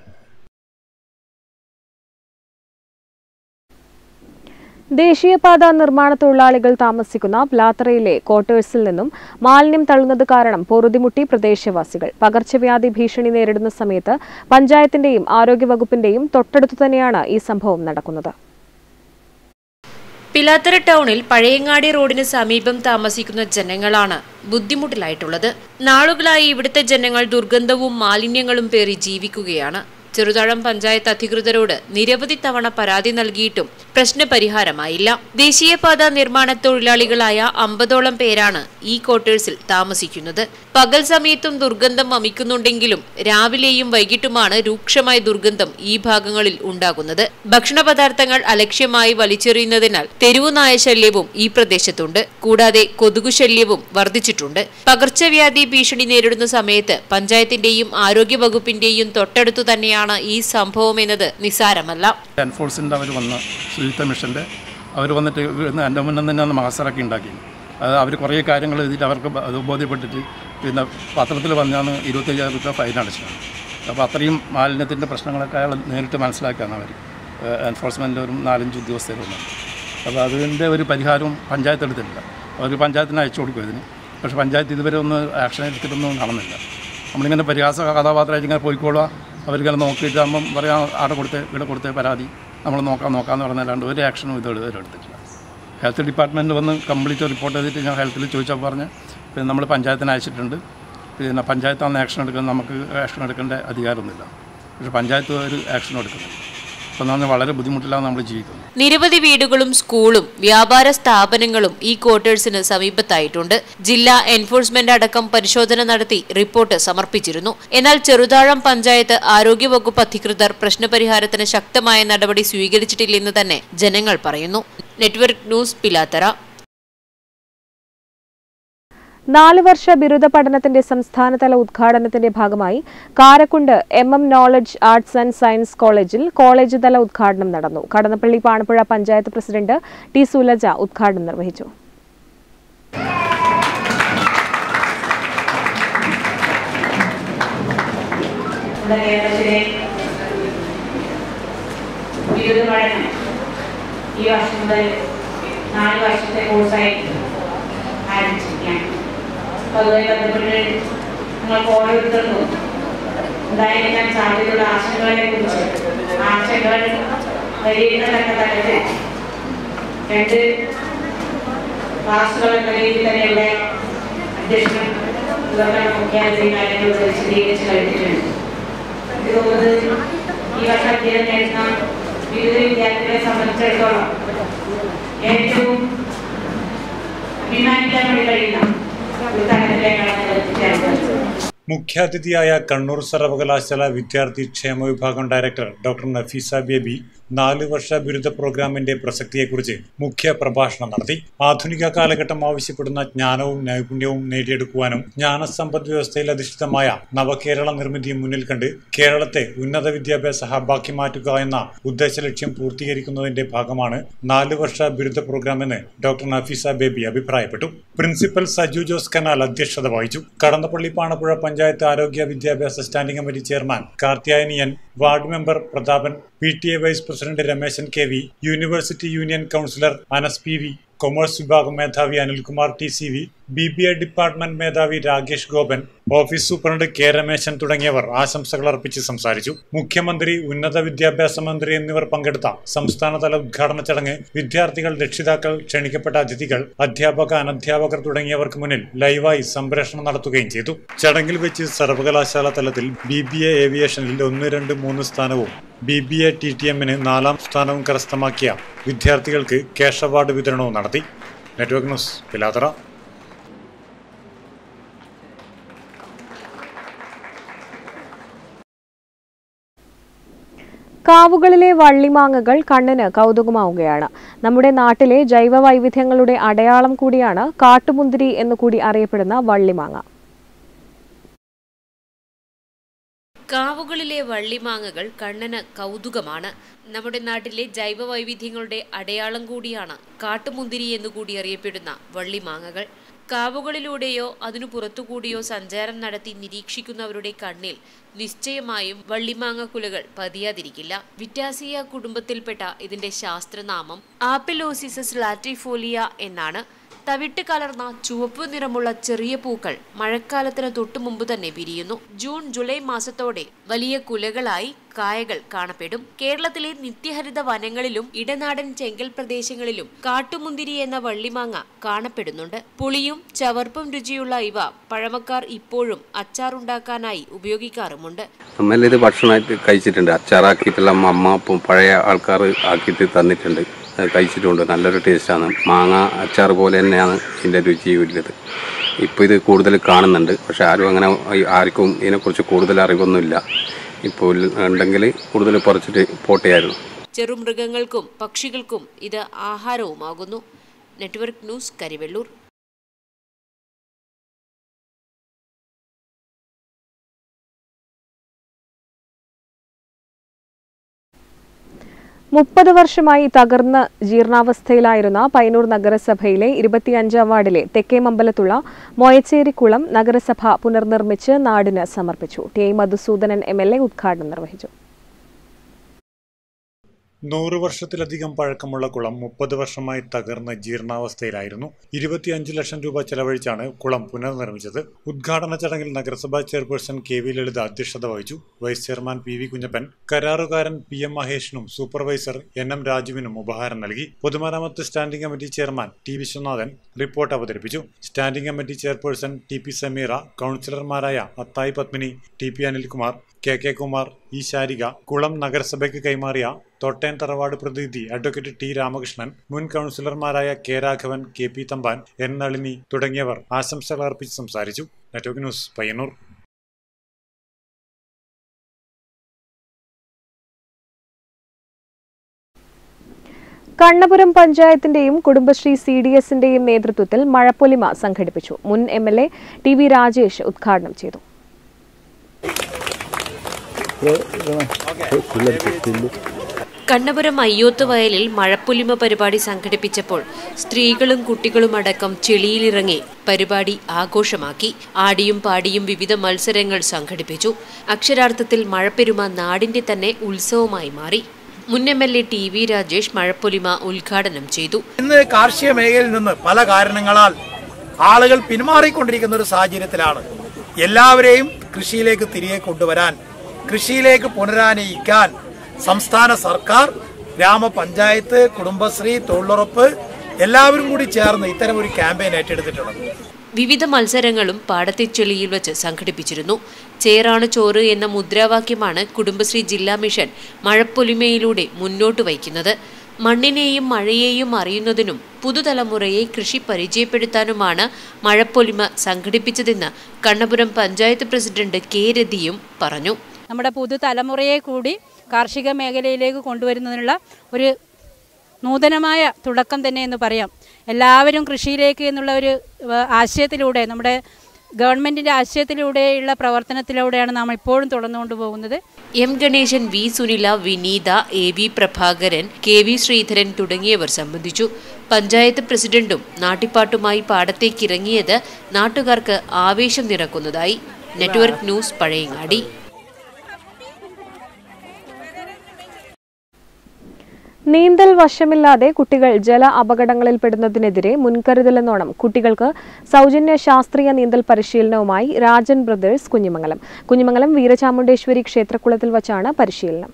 ദേശീയപാത നിർമ്മാണ തൊഴിലാളികൾ താമസിക്കുന്ന പ്ലാത്തറയിലെ ക്വാർട്ടേഴ്സിൽ നിന്നും മാലിന്യം തള്ളുന്നത് കാരണം പൊറുതിമുട്ടി പ്രദേശവാസികൾ പകർച്ചവ്യാധി ഭീഷണി നേരിടുന്ന സമയത്ത് പഞ്ചായത്തിന്റെയും ആരോഗ്യവകുപ്പിന്റെയും തൊട്ടടുത്തു തന്നെയാണ് ഈ സംഭവം നടക്കുന്നത് പിലാത്തറ ടൗണിൽ പഴയങ്ങാടി റോഡിന് സമീപം താമസിക്കുന്ന ജനങ്ങളാണ് ബുദ്ധിമുട്ടിലായിട്ടുള്ളത് നാളുകളായി ഇവിടുത്തെ ജനങ്ങൾ ദുർഗന്ധവും മാലിന്യങ്ങളും പേറി ജീവിക്കുകയാണ് ചെറുതാഴം പഞ്ചായത്ത് അധികൃതരോട് നിരവധി തവണ പരാതി നൽകിയിട്ടും പ്രശ്നപരിഹാരമായില്ല ദേശീയപാത നിർമ്മാണ തൊഴിലാളികളായ അമ്പതോളം പേരാണ് ഈ ക്വാർട്ടേഴ്സിൽ താമസിക്കുന്നത് പകൽ സമയത്തും ദുർഗന്ധം വമിക്കുന്നുണ്ടെങ്കിലും രാവിലെയും വൈകിട്ടുമാണ് രൂക്ഷമായ ദുർഗന്ധം ഈ ഭാഗങ്ങളിൽ ഉണ്ടാകുന്നത് ഭക്ഷണ പദാർത്ഥങ്ങൾ അലക്ഷ്യമായി വലിച്ചെറിയുന്നതിനാൽ തെരുവുനായ ശല്യവും ഈ പ്രദേശത്തുണ്ട് കൂടാതെ കൊതുകു ശല്യവും വർദ്ധിച്ചിട്ടുണ്ട് പകർച്ചവ്യാധി ഭീഷണി നേരിടുന്ന സമയത്ത് പഞ്ചായത്തിന്റെയും ആരോഗ്യവകുപ്പിന്റെയും തൊട്ടടുത്തു തന്നെയാണ് ഈ സംഭവം എന്നത് നിസ്സാരമല്ല എൻഫോഴ്സിൻ്റെ അവർ വന്ന് ശുചിത്വ മിഷൻ്റെ അവർ വന്നിട്ട് ഇവിടുന്ന് എൻ്റെ മുന്നിൽ തന്നെ ഒന്ന് മാസ്റ്ററൊക്കെ ഉണ്ടാക്കി അത് അവർ കുറേ കാര്യങ്ങൾ എഴുതിയിട്ട് അവർക്ക് അത് ബോധ്യപ്പെട്ടിട്ട് പിന്നെ പത്രത്തിൽ വന്നാണ് ഇരുപത്തയ്യായിരം രൂപ ഫൈൻ അടച്ചത് അപ്പോൾ അത്രയും മാലിന്യത്തിൻ്റെ പ്രശ്നങ്ങളൊക്കെ അയാൾ നേരിട്ട് മനസ്സിലാക്കുകയാണ് അവർ എൻഫോഴ്സ്മെൻ്റ് ഒരു നാലഞ്ച് ഉദ്യോഗസ്ഥർ വന്നത് അപ്പോൾ അതിൻ്റെ ഒരു പരിഹാരവും പഞ്ചായത്ത് എടുത്തിട്ടില്ല അവർ പഞ്ചായത്തിന് അയച്ചു കൊടുക്കും ഇതിന് പക്ഷേ പഞ്ചായത്ത് ഇതുവരെ ഒന്ന് ആക്ഷൻ എടുത്തിട്ടൊന്നും നടന്നില്ല നമ്മളിങ്ങനെ പരിഹാസ കഥാപാത്രമായിട്ട് ഇങ്ങനെ പോയിക്കോളുക അവരിങ്ങനെ നോക്കിയിട്ട് ആകുമ്പം പറയാം അവിടെ കൊടുത്ത് ഇവിടെ കൊടുത്ത് പരാതി നമ്മൾ നോക്കാം നോക്കാമെന്ന് പറഞ്ഞല്ലാണ്ട് ഒരു ആക്ഷനും ഇതുവരെ ഇതുവരെ എടുത്തിട്ടില്ല ഹെൽത്ത് ഡിപ്പാർട്ട്മെൻറ്റ് വന്ന് കംപ്ലീറ്റ് റിപ്പോർട്ട് ചെയ്തിട്ട് ഞാൻ ഹെൽത്തിൽ ചോദിച്ചപ്പോൾ പറഞ്ഞ് പിന്നെ നമ്മൾ പഞ്ചായത്തിന് അയച്ചിട്ടുണ്ട് പിന്നെ പഞ്ചായത്താണ് ആക്ഷൻ എടുക്കുന്നത് നമുക്ക് ആക്ഷൻ എടുക്കേണ്ട അധികാരമൊന്നുമില്ല പക്ഷേ പഞ്ചായത്ത് ഒരു ആക്ഷൻ എടുക്കുന്നില്ല അപ്പോൾ എന്ന് പറഞ്ഞാൽ വളരെ ബുദ്ധിമുട്ടിലാണ് നമ്മൾ ജീവിക്കുന്നത് നിരവധി വീടുകളും സ്കൂളും വ്യാപാര സ്ഥാപനങ്ങളും ഈ ക്വാർട്ടേഴ്സിന് സമീപത്തായിട്ടുണ്ട് ജില്ലാ എൻഫോഴ്സ്മെന്റ് അടക്കം പരിശോധന നടത്തി റിപ്പോർട്ട് സമർപ്പിച്ചിരുന്നു എന്നാൽ ചെറുതാഴം പഞ്ചായത്ത് ആരോഗ്യവകുപ്പ് അധികൃതർ പ്രശ്നപരിഹാരത്തിന് ശക്തമായ നടപടി സ്വീകരിച്ചിട്ടില്ലെന്ന് തന്നെ ജനങ്ങൾ പറയുന്നു നെറ്റ്വർക്ക് ന്യൂസ് പിലാത്തറ നാല് വർഷ ബിരുദ പഠനത്തിന്റെ സംസ്ഥാനതല ഉദ്ഘാടനത്തിന്റെ ഭാഗമായി Karakkund M M knowledge arts and science കോളേജിൽ കോളേജ് തല ഉദ്ഘാടനം നടന്നു കടന്നപ്പള്ളി പാണപ്പുഴ പഞ്ചായത്ത് പ്രസിഡന്റ് ടി സുലജ ഉദ്ഘാടനം നിർവഹിച്ചു നമ്മുടെ കേരളത്തിലെ ബിരുദ പഠനം ഈ വർഷം മുതൽ നാല് വർഷത്തെ കോഴ്സായി ആരംഭിച്ചിരിക്കുകയാണ് അപ്പോൾ അതുമായി ബന്ധപ്പെട്ട് നിങ്ങൾക്ക് ഓരോരുത്തർക്കും ഉണ്ടായിരിക്കാൻ സാധ്യതയുള്ള ആശങ്കകളെ കുറിച്ച് ആശങ്കകൾ പരിഹരിക്കത്തക്ക തരത്തിൽ രണ്ട് ക്ലാസ്സുകൾ എന്ന രീതിയിൽ തന്നെ ഇവിടെ അധ്യക്ഷനും ഇവർക്കാണ് മുഖ്യാതിഥി കാര്യങ്ങൾ വിശദീകരിച്ച് കഴിഞ്ഞിട്ടുണ്ട് എനിക്ക് തോന്നുന്നത് ഈ വർഷം അധ്യയനം നേടുന്ന ബിരുദ വിദ്യാർത്ഥികളെ സംബന്ധിച്ചിടത്തോളം ഏറ്റവും അഭിമാനിക്കാൻ വേണ്ടി കഴിയുന്ന ഒരു തലത്തിലേക്കാണ് ഞങ്ങൾ എത്തിച്ചേർന്നത് മുഖ്യാതിഥിയായ കണ്ണൂർ സർവകലാശാല വിദ്യാർത്ഥി ക്ഷേമ വിഭാഗം ഡയറക്ടർ ഡോക്ടർ നഫീസ ബേബി നാല് വർഷ ബിരുദ പ്രോഗ്രാമിന്റെ പ്രസക്തിയെക്കുറിച്ച് മുഖ്യ പ്രഭാഷണം നടത്തി ആധുനിക കാലഘട്ടം ആവശ്യപ്പെടുന്ന ജ്ഞാനവും നൈപുണ്യവും നേടിയെടുക്കുവാനും ജ്ഞാനസമ്പദ് വ്യവസ്ഥയിൽ അധിഷ്ഠിതമായ നവകേരള നിർമ്മിതി മുന്നിൽ കണ്ട് കേരളത്തെ ഉന്നത വിദ്യാഭ്യാസ ഹബ്ബാക്കി മാറ്റുക എന്ന ഉദ്ദേശ ലക്ഷ്യം പൂർത്തീകരിക്കുന്നതിന്റെ ഭാഗമാണ് നാല് വർഷ ബിരുദ പ്രോഗ്രാം എന്ന് ഡോക്ടർ നഫീസ ബേബി അഭിപ്രായപ്പെട്ടു പ്രിൻസിപ്പൽ സജു ജോസ് കനാൽ അധ്യക്ഷത വഹിച്ചു കടന്നപ്പള്ളി പാണപ്പുഴ പഞ്ചായത്ത് ആരോഗ്യ വിദ്യാഭ്യാസ സ്റ്റാൻഡിംഗ് കമ്മിറ്റി ചെയർമാൻ കാർത്തിയായനിയൻ ward member Prathapan P T A vice president Rameshan K V university union councillor Anas P V commerce വിഭാഗം മേധാവി Anilkumar T C V B B A department മേധാവി Rakesh Gopan office superintendent K Rameshan തുടങ്ങിയവർ ആശംസകൾ അർപ്പിച്ച് സംസാരിച്ചു മുഖ്യമന്ത്രി ഉന്നത വിദ്യാഭ്യാസ മന്ത്രി എന്നിവർ പങ്കെടുത്ത സംസ്ഥാനതല ഉദ്ഘാടന ചടങ്ങ് വിദ്യാർത്ഥികൾ രക്ഷിതാക്കൾ ക്ഷണിക്കപ്പെട്ട അതിഥികൾ അധ്യാപക അനധ്യാപകർ തുടങ്ങിയവർക്ക് മുന്നിൽ ലൈവായി സംപ്രേഷണം നടത്തുകയും ചെയ്തു ചടങ്ങിൽ വെച്ച് സർവകലാശാല തലത്തിൽ ബി ബി എ ഏവിയേഷനിൽ ഒന്ന് രണ്ട് മൂന്ന് സ്ഥാനവും B B A T T എമ്മിന് നാലാം സ്ഥാനവും കരസ്ഥമാക്കിയ വിദ്യാർത്ഥികൾക്ക് ക്യാഷ് അവാർഡ് വിതരണവും നടത്തി നെറ്റ്വർക്ക് ന്യൂസ് പിലാത്തറ കാവുകളിലെ വള്ളിമാങ്ങകൾ കണ്ണിന് കൗതുകമാവുകയാണ് നമ്മുടെ നാട്ടിലെ ജൈവ വൈവിധ്യങ്ങളുടെ അടയാളം കൂടിയാണ് കാട്ടുമുന്തിരി എന്നു കൂടി അറിയപ്പെടുന്ന വള്ളിമാങ്ങ കാവുകളിലെ വള്ളിമാങ്ങകൾ കണ്ണന് കൗതുകമാണ് നമ്മുടെ നാട്ടിലെ ജൈവ വൈവിധ്യങ്ങളുടെ അടയാളം കൂടിയാണ് കാട്ടുമുന്തിരി എന്നുകൂടി അറിയപ്പെടുന്ന വള്ളിമാങ്ങകൾ കാവുകളിലൂടെയോ അതിനു പുറത്തുകൂടിയോ സഞ്ചാരം നടത്തി നിരീക്ഷിക്കുന്നവരുടെ കണ്ണിൽ നിശ്ചയമായും വള്ളിമാങ്ങ കുലകൾ പതിയാതിരിക്കില്ല വിറ്റാസിയ കുടുംബത്തിൽപ്പെട്ട ഇതിന്റെ ശാസ്ത്രനാമം ആപ്പിലോസിസസ് ലാറ്റിഫോലിയ എന്നാണ് തവിട്ട് കലർന്ന ചുവപ്പ് നിറമുള്ള ചെറിയ പൂക്കൾ മഴക്കാലത്തിന് തൊട്ടു മുമ്പ് തന്നെ വിരിയുന്നു ജൂൺ ജൂലൈ മാസത്തോടെ വലിയ കുലകളായി കായകൾ കാണപ്പെടും കേരളത്തിലെ നിത്യഹരിത വനങ്ങളിലും ഇടനാടൻ ചെങ്കൽ പ്രദേശങ്ങളിലും കാട്ടുമുന്തിരി എന്ന വള്ളിമാങ്ങ കാണപ്പെടുന്നുണ്ട് പുളിയും ചവർപ്പും രുചിയുള്ള ഇവ പഴമക്കാർ ഇപ്പോഴും അച്ചാറുണ്ടാക്കാനായി ഉപയോഗിക്കാറുമുണ്ട് നമ്മൾ ഇത് ഭക്ഷണമായിട്ട് കഴിച്ചിട്ടുണ്ട് അച്ചാറാക്കിയിട്ടുള്ള അമ്മ ഇപ്പം പഴയ ആൾക്കാർ ആക്കിയിട്ട് തന്നിട്ടുണ്ട് അത് കഴിച്ചിട്ടുണ്ട് നല്ലൊരു ടേസ്റ്റാണ് മാങ്ങ അച്ചാർ പോലെ തന്നെയാണ് ഇതിൻ്റെ രുചി ഉള്ളത് ഇപ്പോൾ ഇത് കൂടുതൽ കാണുന്നുണ്ട് പക്ഷെ ആരും അങ്ങനെ ആർക്കും ഇതിനെക്കുറിച്ച് കൂടുതൽ അറിവൊന്നുമില്ല ഇപ്പോൾ ഉണ്ടെങ്കിൽ കൂടുതൽ പറിച്ചിട്ട് പോട്ടെയായിരുന്നു ചെറുമൃഗങ്ങൾക്കും പക്ഷികൾക്കും ഇത് ആഹാരവുമാകുന്നു നെറ്റ്വർക്ക് ന്യൂസ് കരിവെള്ളൂർ മുപ്പത് വർഷമായി തകർന്ന് ജീർണാവസ്ഥയിലായിരുന്ന പയ്യന്നൂർ നഗരസഭയിലെ ഇരുപത്തിയഞ്ചാം വാർഡിലെ തെക്കേമമ്പലത്തുള്ള മോയച്ചേരിക്കുളം നഗരസഭ പുനർനിർമ്മിച്ച് നാടിന് സമർപ്പിച്ചു T I Madhusoodanan M L A ഉദ്ഘാടനം നിർവഹിച്ചു നൂറ് വർഷത്തിലധികം പഴക്കമുള്ള കുളം മുപ്പത് വർഷമായി തകർന്ന് ജീർണാവസ്ഥയിലായിരുന്നു ഇരുപത്തിയഞ്ച് ലക്ഷം രൂപ ചെലവഴിച്ചാണ് കുളം പുനർനിർമ്മിച്ചത് ഉദ്ഘാടന ചടങ്ങിൽ നഗരസഭാ ചെയർപേഴ്സൺ കെ വി ലളിത അധ്യക്ഷത വഹിച്ചു vice chairman P V Kunhappan കരാറുകാരൻ പി എം മഹേഷിനും സൂപ്പർവൈസർ എൻ എം രാജുവിനും ഉപഹാരം നൽകി പൊതുമരാമത്ത് standing committee chairman T Viswanathan report അവതരിപ്പിച്ചു standing committee chairperson T P Sameera കൗൺസിലർമാരായ Athayi Padmini T P Anilkumar K K Kumar E Sharika കുളം നഗരസഭയ്ക്ക് കൈമാറിയ തൊട്ടേൻ തറവാട് പ്രതിനിധി അഡ്വക്കേറ്റ് ടി രാമകൃഷ്ണൻ മുൻ കൗൺസിലർമാരായ K Raghavan K P Thampan N Nalini തുടങ്ങിയവർ ആശംസകൾ അർപ്പിച്ച് സംസാരിച്ചു നെറ്റ്വർക്ക് ന്യൂസ് പയ്യന്നൂർ കണ്ണപുരം പഞ്ചായത്തിന്റെയും കുടുംബശ്രീ സി ഡി എസിന്റെയും നേതൃത്വത്തിൽ മഴപ്പൊലിമ സംഘടിപ്പിച്ചു മുൻ M L A T V Rajesh ഉദ്ഘാടനം ചെയ്തു കണ്ണപുരം അയ്യോത്ത് വയലിൽ മഴപ്പൊലിമ പരിപാടി സംഘടിപ്പിച്ചപ്പോൾ സ്ത്രീകളും കുട്ടികളുമടക്കം ചെളിയിലിറങ്ങി പരിപാടി ആഘോഷമാക്കി ആടിയും പാടിയും വിവിധ മത്സരങ്ങൾ സംഘടിപ്പിച്ചു അക്ഷരാർത്ഥത്തിൽ മഴപ്പെരുമ നാടിന്റെ തന്നെ ഉത്സവമായി മാറി മുൻ M L A T V Rajesh മഴപ്പൊലിമ ഉദ്ഘാടനം ചെയ്തു ഇന്ന് കാർഷിക മേഖലയിൽ നിന്ന് പല കാരണങ്ങളാൽ ആളുകൾ പിന്മാറിക്കൊണ്ടിരിക്കുന്ന ഒരു സാഹചര്യത്തിലാണ് എല്ലാവരെയും കൃഷിയിലേക്ക് തിരികെ കൊണ്ടുവരാൻ കൃഷിയിലേക്ക് പുനരാനയിക്കാൻ സംസ്ഥാന സർക്കാർ ഗ്രാമപഞ്ചായത്ത് കുടുംബശ്രീ തൊഴിലുറപ്പ് എല്ലാവരും കൂടി ചേർന്ന് ഇത്തരം ഒരു ക്യാമ്പയിൻ ഏറ്റെടുത്തിട്ടുണ്ട് വിവിധ മത്സരങ്ങളും പാടത്തെ ചെളിയിൽ വെച്ച് സംഘടിപ്പിച്ചിരുന്നു ചേറാണ് ചോറ് എന്ന മുദ്രാവാക്യമാണ് കുടുംബശ്രീ ജില്ലാ മിഷൻ മഴപ്പൊലിമയിലൂടെ മുന്നോട്ട് വയ്ക്കുന്നത് മണ്ണിനെയും മഴയെയും അറിയുന്നതിനും പുതുതലമുറയെ കൃഷി പരിചയപ്പെടുത്താനുമാണ് മഴപ്പൊലിമ സംഘടിപ്പിച്ചതെന്ന് കണ്ണപുരം പഞ്ചായത്ത് പ്രസിഡന്റ് കെ രതിയും പറഞ്ഞു നമ്മുടെ പുതുതലമുറയെ കൂടി കാർഷിക മേഖലയിലേക്ക് കൊണ്ടുവരുന്നതിനുള്ള ഒരു നൂതനമായ തുടക്കം തന്നെ എന്ന് പറയാം എല്ലാവരും കൃഷിയിലേക്ക് എന്നുള്ള ഒരു ഏഹ്, ആശയത്തിലൂടെ നമ്മുടെ ഗവൺമെൻറ്റിൻ്റെ ആശയത്തിലൂടെയുള്ള പ്രവർത്തനത്തിലൂടെയാണ് നാം ഇപ്പോഴും തുടർന്നുകൊണ്ട് പോകുന്നത് M Ganesan V Sunila Vineetha A V Prabhakaran K V Sreedharan തുടങ്ങിയവർ സംബന്ധിച്ചു പഞ്ചായത്ത് പ്രസിഡന്റും നാട്ടിപ്പാട്ടുമായി പാടത്തേക്കിറങ്ങിയത് നാട്ടുകാർക്ക് ആവേശം നിറക്കുന്നതായി നെറ്റ്വർക്ക് ന്യൂസ് പഴയങ്ങാടി നീന്തൽ വശമില്ലാതെ കുട്ടികൾ ജല അപകടങ്ങളിൽ പെടുന്നതിനെതിരെ മുൻകരുതലെന്നോണം കുട്ടികൾക്ക് സൗജന്യ ശാസ്ത്രീയ നീന്തൽ പരിശീലനവുമായി രാജൻ ബ്രദേഴ്സ് കുഞ്ഞിമംഗലം കുഞ്ഞിമംഗലം വീരചാമുണ്ടേശ്വരി ക്ഷേത്രക്കുളത്തിൽ വച്ചാണ് പരിശീലനം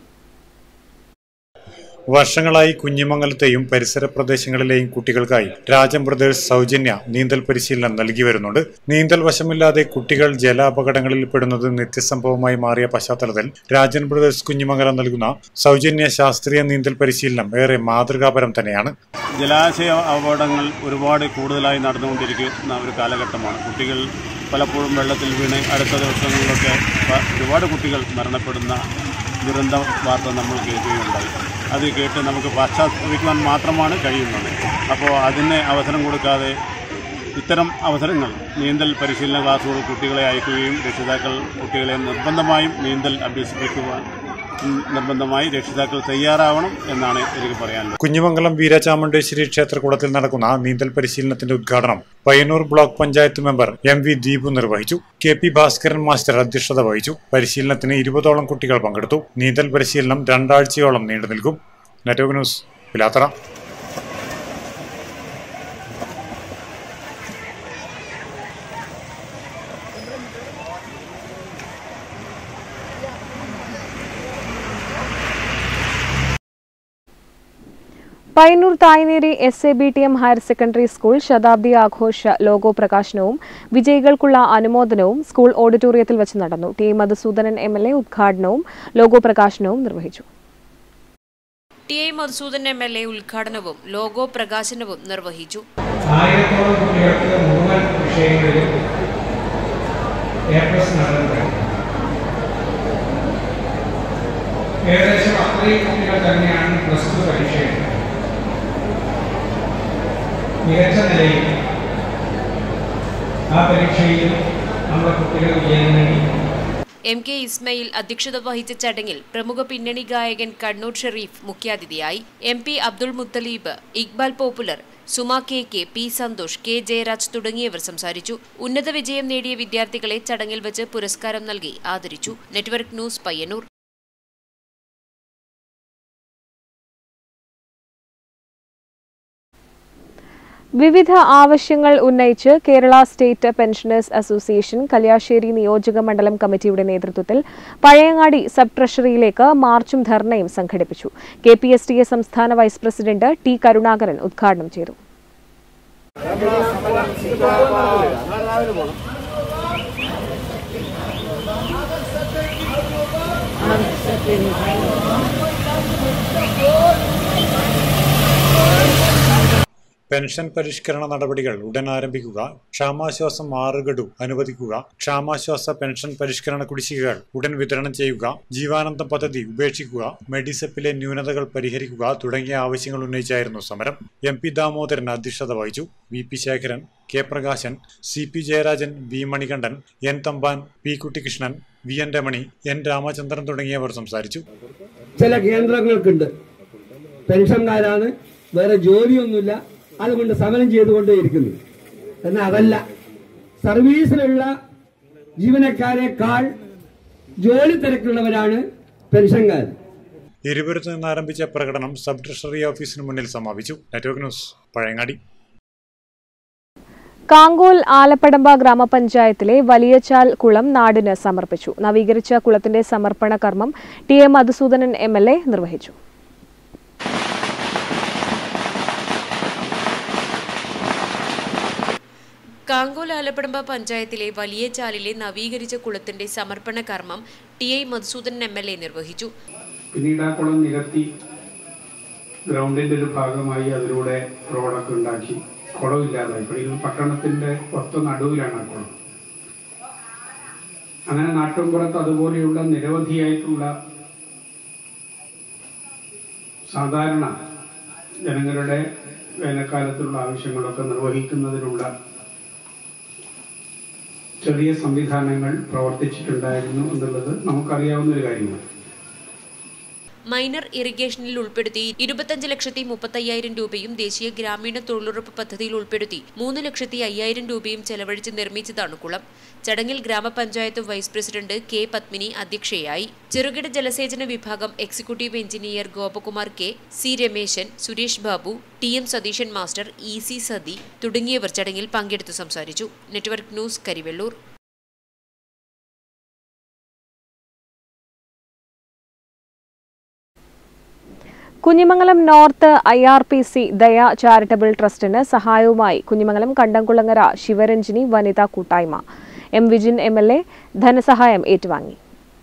വർഷങ്ങളായി കുഞ്ഞിമംഗലത്തെയും പരിസര പ്രദേശങ്ങളിലെയും കുട്ടികൾക്കായി രാജം ബ്രദേഴ്സ് സൗജന്യ നീന്തൽ പരിശീലനം നൽകി വരുന്നുണ്ട് നീന്തൽ വശമില്ലാതെ കുട്ടികൾ ജല അപകടങ്ങളിൽ പെടുന്നത് നിത്യസംഭവമായി മാറിയ പശ്ചാത്തലത്തിൽ രാജൻ ബ്രദേഴ്സ് കുഞ്ഞിമംഗലം നൽകുന്ന സൗജന്യ ശാസ്ത്രീയ നീന്തൽ പരിശീലനം ഏറെ മാതൃകാപരം തന്നെയാണ് ജലാശയ അപകടങ്ങൾ ഒരുപാട് കൂടുതലായി നടന്നുകൊണ്ടിരിക്കുന്ന ഒരു കാലഘട്ടമാണ് കുട്ടികൾ പലപ്പോഴും വെള്ളത്തിൽ വീണ് അടുത്ത ദിവസങ്ങളിലൊക്കെ പ- ഒരുപാട് കുട്ടികൾ മരണപ്പെടുന്ന ദുരന്ത വാർത്ത നമ്മൾ കേൾക്കുകയുണ്ടായി അത് കേട്ട് നമുക്ക് പശ്ചാത്തപിക്കുവാൻ മാത്രമാണ് കഴിയുന്നത് അപ്പോൾ അതിന് അവസരം കൊടുക്കാതെ ഇത്തരം അവസരങ്ങൾ നീന്തൽ പരിശീലന ക്ലാസ്സുകൾ കുട്ടികളെ അയക്കുകയും രക്ഷിതാക്കൾ കുട്ടികളെ നിർബന്ധമായും നീന്തൽ അഭ്യസിപ്പിക്കുവാൻ ഉം, നിർബന്ധമായി രക്ഷിതാക്കൾ തയ്യാറാവണം എന്നാണ് എനിക്ക് പറയാനുള്ളത് കുഞ്ഞിമംഗലം വീരചാമുണ്ടേശ്വരി ക്ഷേത്രകൂടത്തിൽ നടക്കുന്ന നീന്തൽ പരിശീലനത്തിന്റെ ഉദ്ഘാടനം Payyanur block panchayat member M V Deepu നിർവഹിച്ചു കെ പി ഭാസ്കരൻ മാസ്റ്റർ അധ്യക്ഷത വഹിച്ചു പരിശീലനത്തിന് ഇരുപതോളം കുട്ടികൾ പങ്കെടുത്തു നീന്തൽ പരിശീലനം രണ്ടാഴ്ചയോളം നീണ്ടു നിൽക്കും network news Pilathara Payyanur Thayineri S A B T M higher secondary school ശതാബ്ദി ആഘോഷ ലോഗോ പ്രകാശനവും വിജയികൾക്കുള്ള അനുമോദനവും സ്കൂൾ ഓഡിറ്റോറിയത്തിൽ വെച്ച് നടന്നു T Madhusoodanan M L A ഉദ്ഘാടനവും ലോഗോ പ്രകാശനവും നിർവഹിച്ചു T I Madhusudan M L A ഉദ്ഘാടനവും ലോഗോ പ്രകാശനവും നിർവഹിച്ചു ആയിരത്തോളം കുട്ടികൾക്ക് മുഴുവൻ വിഷയങ്ങളിലും എ പ്ലസ് നടന്നത് ഏകദേശം അത്രയും കുട്ടികൾ തന്നെയാണ് പ്ലസ് ടു പരീക്ഷയിൽ മികച്ച നിലയിൽ ആ പരീക്ഷയിൽ നമ്മുടെ കുട്ടികൾ വിജയം നേടി എം കെ ഇസ്മയിൽ അധ്യക്ഷത വഹിച്ച ചടങ്ങിൽ പ്രമുഖ പിന്നണി ഗായകൻ കണ്ണൂർ ഷെരീഫ് മുഖ്യാതിഥിയായി M P Abdul Muthaleeb Iqbal popular Suma K K P Santhosh K Jayaraj തുടങ്ങിയവർ സംസാരിച്ചു ഉന്നത വിജയം നേടിയ വിദ്യാർത്ഥികളെ ചടങ്ങിൽ വെച്ച് പുരസ്കാരം നൽകി ആദരിച്ചു നെറ്റ്വർക്ക് ന്യൂസ് പയ്യന്നൂർ വിവിധ ആവശ്യങ്ങൾ ഉന്നയിച്ച് Kerala state pensioners association Kalliasseri നിയോജക മണ്ഡലം കമ്മിറ്റിയുടെ നേതൃത്വത്തിൽ പഴയങ്ങാടി സബ് ട്രഷറിയിലേക്ക് മാർച്ചും ധർണയും സംഘടിപ്പിച്ചു K P S T A സംസ്ഥാന വൈസ് പ്രസിഡന്റ് ടി കരുണാകരൻ ഉദ്ഘാടനം ചെയ്തു ും പെൻഷൻ പരിഷ്കരണ നടപടികൾ ഉടൻ ആരംഭിക്കുക ക്ഷാമാശ്വാസം ആറ് ഗഡു അനുവദിക്കുക ക്ഷാമാശ്വാസ പെൻഷൻ പരിഷ്കരണ കുടിശ്ശികകൾ ഉടൻ വിതരണം ചെയ്യുക ജീവാനന്ദം പദ്ധതി ഉപേക്ഷിക്കുക മെഡിസെപ്പിലെ ന്യൂനതകൾ പരിഹരിക്കുക തുടങ്ങിയ ആവശ്യങ്ങൾ ഉന്നയിച്ചായിരുന്നു സമരം എം പി ദാമോദരൻ അധ്യക്ഷത വഹിച്ചു V P Sekharan K Prakashan C P Jayarajan V Manikandan N Thampan P Kuttikrishnan V N Ramani N Ramachandran തുടങ്ങിയവർ സംസാരിച്ചു ചില കേന്ദ്രങ്ങൾക്കുണ്ട് പെൻഷൻകാരാണ് വേറെ ജോലിയൊന്നുമില്ല അതുകൊണ്ട് സമരം ചെയ്തുകൊണ്ടേയിരിക്കുന്നു എന്നാൽ അതല്ല സർവീസിലുള്ള ജീവനക്കാരെക്കാൾ ജോലി തിരക്കുള്ളവരാണ് പെൻഷൻകാർ ഇരുപുരത്ത് നിന്ന് ആരംഭിച്ച പ്രകടനം സബ് ട്രഷറി ഓഫീസിന് മുന്നിൽ സമാപിച്ചു നെറ്റ്വർക്ക് ന്യൂസ് പഴയങ്ങാടി കാങ്കോൽ ആലപ്പടമ്പ ഗ്രാമപഞ്ചായത്തിലെ വലിയചാൽ കുളം നാടിന് സമർപ്പിച്ചു നവീകരിച്ച കുളത്തിന്റെ സമർപ്പണ കർമ്മം T A Madhusoodanan M L A നിർവഹിച്ചു കാങ്കോൽ ആലപ്പടമ്പ പഞ്ചായത്തിലെ വലിയ ചാലിലെ നവീകരിച്ച കുളത്തിന്റെ സമർപ്പണ കർമ്മം T I Madhusoodanan M L A നിർവഹിച്ചു പിന്നീട് ആ കുളം നികത്തി ഗ്രൗണ്ടിന്റെ ഒരു ഭാഗമായി അതിലൂടെ റോഡൊക്കെ ഉണ്ടാക്കി കുളമില്ലാതായി ഇപ്പോൾ ഇത് പട്ടണത്തിന്റെ ഒത്ത നടുവിലാണ് ആ കുളം അങ്ങനെ നാട്ടിൻപുറത്ത് അതുപോലെയുള്ള നിരവധിയായിട്ടുള്ള സാധാരണ ജനങ്ങളുടെ വേനൽക്കാലത്തുള്ള ആവശ്യങ്ങളൊക്കെ നിർവഹിക്കുന്നതിനുള്ള ചെറിയ സംവിധാനങ്ങൾ പ്രവർത്തിച്ചിട്ടുണ്ടായിരുന്നു എന്നുള്ളത് നമുക്കറിയാവുന്ന ഒരു കാര്യമാണ് മൈനർ ഇറിഗേഷനിൽ ഉൾപ്പെടുത്തി ഇരുപത്തഞ്ച് ലക്ഷത്തി മുപ്പത്തയ്യായിരം രൂപയും ദേശീയ ഗ്രാമീണ തൊഴിലുറപ്പ് പദ്ധതിയിൽ ഉൾപ്പെടുത്തി മൂന്ന് ലക്ഷത്തി അയ്യായിരം രൂപയും ചെലവഴിച്ച് നിർമ്മിച്ചതാണ് കുളം ചടങ്ങിൽ ഗ്രാമപഞ്ചായത്ത് വൈസ് പ്രസിഡന്റ് കെ പത്മിനി അധ്യക്ഷയായി ചെറുകിട ജലസേചന വിഭാഗം executive engineer Gopakumar K C Rameshan Suresh Babu T M Satheesan master E C Sathi തുടങ്ങിയവർ ചടങ്ങിൽ പങ്കെടുത്തു സംസാരിച്ചു network news Karivellur Kunhimangalam north I R P C Daya charitable ട്രസ്റ്റിന് സഹായവുമായി കുഞ്ഞിമംഗലം കണ്ടംകുളങ്ങര ശിവരഞ്ജിനി വനിതാ കൂട്ടായ്മ M Vijin M L A ധനസഹായം ഏറ്റുവാങ്ങി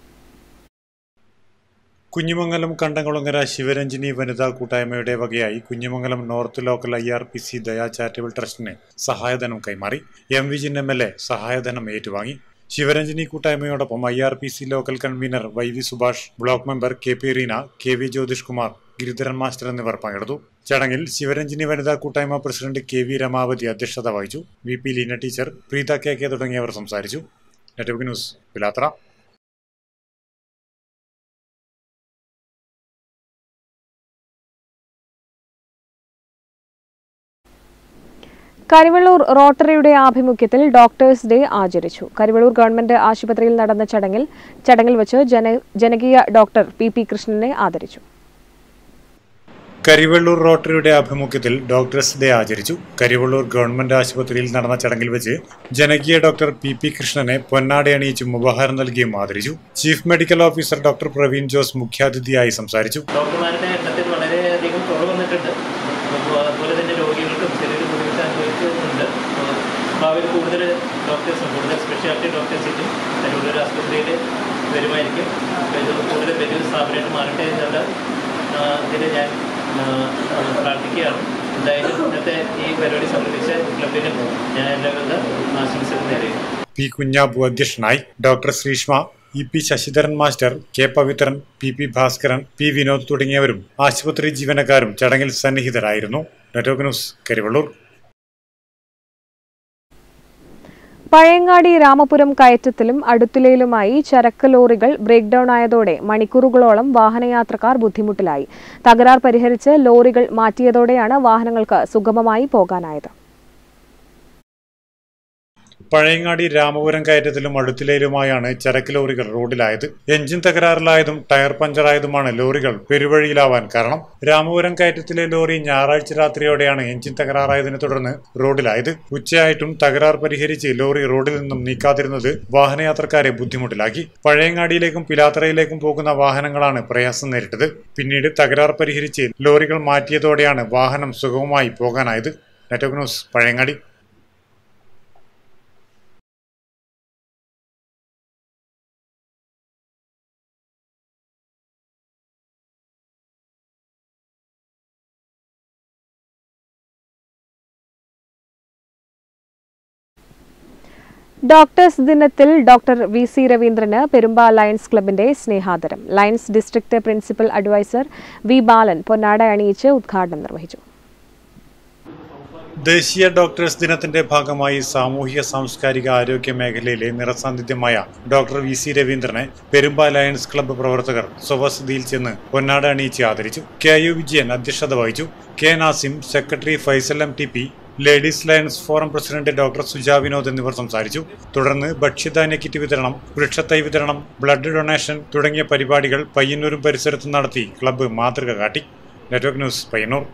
കുഞ്ഞിമംഗലം കണ്ടംകുളങ്ങര ശിവരഞ്ജിനി വനിതാ കൂട്ടായ്മയുടെ വകയായി Kunhimangalam north local I R P C Daya charitable ട്രസ്റ്റിന് സഹായധനം കൈമാറി M Vijin M L A സഹായധനം ഏറ്റുവാങ്ങി ശിവരഞ്ജിനി കൂട്ടായ്മയോടൊപ്പം I R P C local convener Y V Subhash block member K P Reena K V Jyothish Kumar Giridharan master എന്നിവർ പങ്കെടുത്തു ചടങ്ങിൽ ശിവരഞ്ജിനി വനിതാ കൂട്ടായ്മ പ്രസിഡന്റ് കെ വി രമാവതി അധ്യക്ഷത വഹിച്ചു V P Leena teacher Preetha K K തുടങ്ങിയവർ സംസാരിച്ചു നെറ്റ്വർക്ക് ന്യൂസ് പിലാത്ര കരിവള്ളൂർ റോട്ടറിയുടെ ആഭിമുഖ്യത്തിൽ ഡോക്ടേഴ്സ് ഡേ ആചരിച്ചു കരിവള്ളൂർ ഗവൺമെന്റ് ആശുപത്രിയിൽ നടന്ന ചടങ്ങിൽ ചടങ്ങിൽ വെച്ച് ജന ജനകീയ ഡോക്ടർ പി പി കൃഷ്ണനെ ആദരിച്ചു കരിവള്ളൂർ റോട്ടറിയുടെ ആഭിമുഖ്യത്തിൽ ഡോക്ടേഴ്സ് ഡേ ആചരിച്ചു കരിവള്ളൂർ ഗവൺമെന്റ് ആശുപത്രിയിൽ നടന്ന ചടങ്ങിൽ വെച്ച് ജനകീയ ഡോക്ടർ പി പി കൃഷ്ണനെ പൊന്നാട അണിയിച്ചും ഉപഹാരം നൽകിയും ആദരിച്ചു chief medical officer doctor Praveen Jose മുഖ്യാതിഥിയായി സംസാരിച്ചു ഡോക്ടർമാരുടെ എണ്ണത്തിൽ വളരെയധികം കുറവ് വന്നിട്ടുണ്ട് അപ്പോൾ അതുപോലെ തന്നെ രോഗികൾക്കും ചെറിയൊരു ബുദ്ധിമുട്ട് അനുഭവിക്കുന്നുണ്ട് അപ്പോൾ അവർ കൂടുതൽ ഡോക്ടേഴ്സും കൂടുതൽ സ്പെഷ്യാലിറ്റി ഡോക്ടേഴ്സിനും അതിലൂടെ ആസ്പത്രിയിൽ വരുമായിരിക്കും അപ്പോൾ ഇത് കൂടുതൽ വലിയൊരു സ്ഥാപനമായിട്ട് മാറട്ടെ എന്നുള്ള ആ, ഇതിൽ ഞാൻ ആ, പ്രാർത്ഥിക്കുകയാണ് എന്തായാലും ഇന്നത്തെ ഈ പരിപാടി സംബന്ധിച്ച ക്ലബിന് ഞാൻ എല്ലാവിധ ആശംസകൾ നേരുന്നു പി കുഞ്ഞാബു അധ്യക്ഷനായി doctor Sreeshma E P Sasidharan master K Pavithran P P Bhaskaran P Vinod തുടങ്ങിയവരും ആശുപത്രി ജീവനക്കാരും ചടങ്ങിൽ സന്നിഹിതരായിരുന്നു നെറ്റ്വർക്ക് ന്യൂസ് കരിവള്ളൂർ പഴയങ്ങാടി രാമപുരം കയറ്റത്തിലും അടുത്തുലയിലുമായി ചരക്ക് ലോറികൾ ബ്രേക്ക് ഡൌൺ ആയതോടെ മണിക്കൂറുകളോളം വാഹനയാത്രക്കാർ ബുദ്ധിമുട്ടിലായി തകരാർ പരിഹരിച്ച് ലോറികൾ മാറ്റിയതോടെയാണ് വാഹനങ്ങൾക്ക് സുഗമമായി പോകാനായത് പഴയങ്ങാടി രാമപുരം കയറ്റത്തിലും അടുത്തിലയിലുമായാണ് ചരക്ക് ലോറികൾ റോഡിലായത് എഞ്ചിൻ തകരാറിലായതും ടയർ പഞ്ചറായതുമാണ് ലോറികൾ പെരുവഴിയിലാവാൻ കാരണം രാമപുരം കയറ്റത്തിലെ ലോറി ഞായറാഴ്ച രാത്രിയോടെയാണ് എഞ്ചിൻ തകരാറായതിനെ തുടർന്ന് റോഡിലായത് ഉച്ചയായിട്ടും തകരാർ പരിഹരിച്ച് ലോറി റോഡിൽ നിന്നും നീക്കാതിരുന്നത് വാഹനയാത്രക്കാരെ ബുദ്ധിമുട്ടിലാക്കി പഴയങ്ങാടിയിലേക്കും പിലാത്തറയിലേക്കും പോകുന്ന വാഹനങ്ങളാണ് പ്രയാസം നേരിട്ടത് പിന്നീട് തകരാർ പരിഹരിച്ച് ലോറികൾ മാറ്റിയതോടെയാണ് വാഹനം സുഗമമായി പോകാനായത് നെറ്റ്വർക്ക് ന്യൂസ് പഴയങ്ങാടി ഡോക്ടേഴ്സ് ദിനത്തിൽ ഡോക്ടർ വി സി രവീന്ദ്രന് പെരുമ്പ ലയൺസ് ക്ലബിന്റെ സ്നേഹാദരം lions district principal adviser V Balan പൊന്നാട അണിയിച്ച് ഉദ്ഘാടനം നിർവഹിച്ചു ദേശീയ ഡോക്ടേഴ്സ് ദിനത്തിന്റെ ഭാഗമായി സാമൂഹിക സാംസ്കാരിക ആരോഗ്യ മേഖലയിലെ നിറസാന്നിധ്യമായ ഡോക്ടർ വി സി രവീന്ദ്രനെ പെരുമ്പ ലയൺസ് ക്ലബ്ബ് പ്രവർത്തകർ സ്വവസതിയിൽ ചെന്ന് പൊന്നാട അണിയിച്ച് ആദരിച്ചു കെ യു വിജയൻ അധ്യക്ഷത വഹിച്ചു K Nasim secretary Faisal M T P ladies lions forum president doctor Suja Vinod എന്നിവർ സംസാരിച്ചു തുടർന്ന് ഭക്ഷ്യധാന്യ കിറ്റ് വിതരണം വൃക്ഷത്തൈ വിതരണം ബ്ലഡ് ഡൊണേഷൻ തുടങ്ങിയ പരിപാടികൾ പയ്യന്നൂരും പരിസരത്തും നടത്തി ക്ലബ്ബ് മാതൃക കാട്ടി network news Payyanur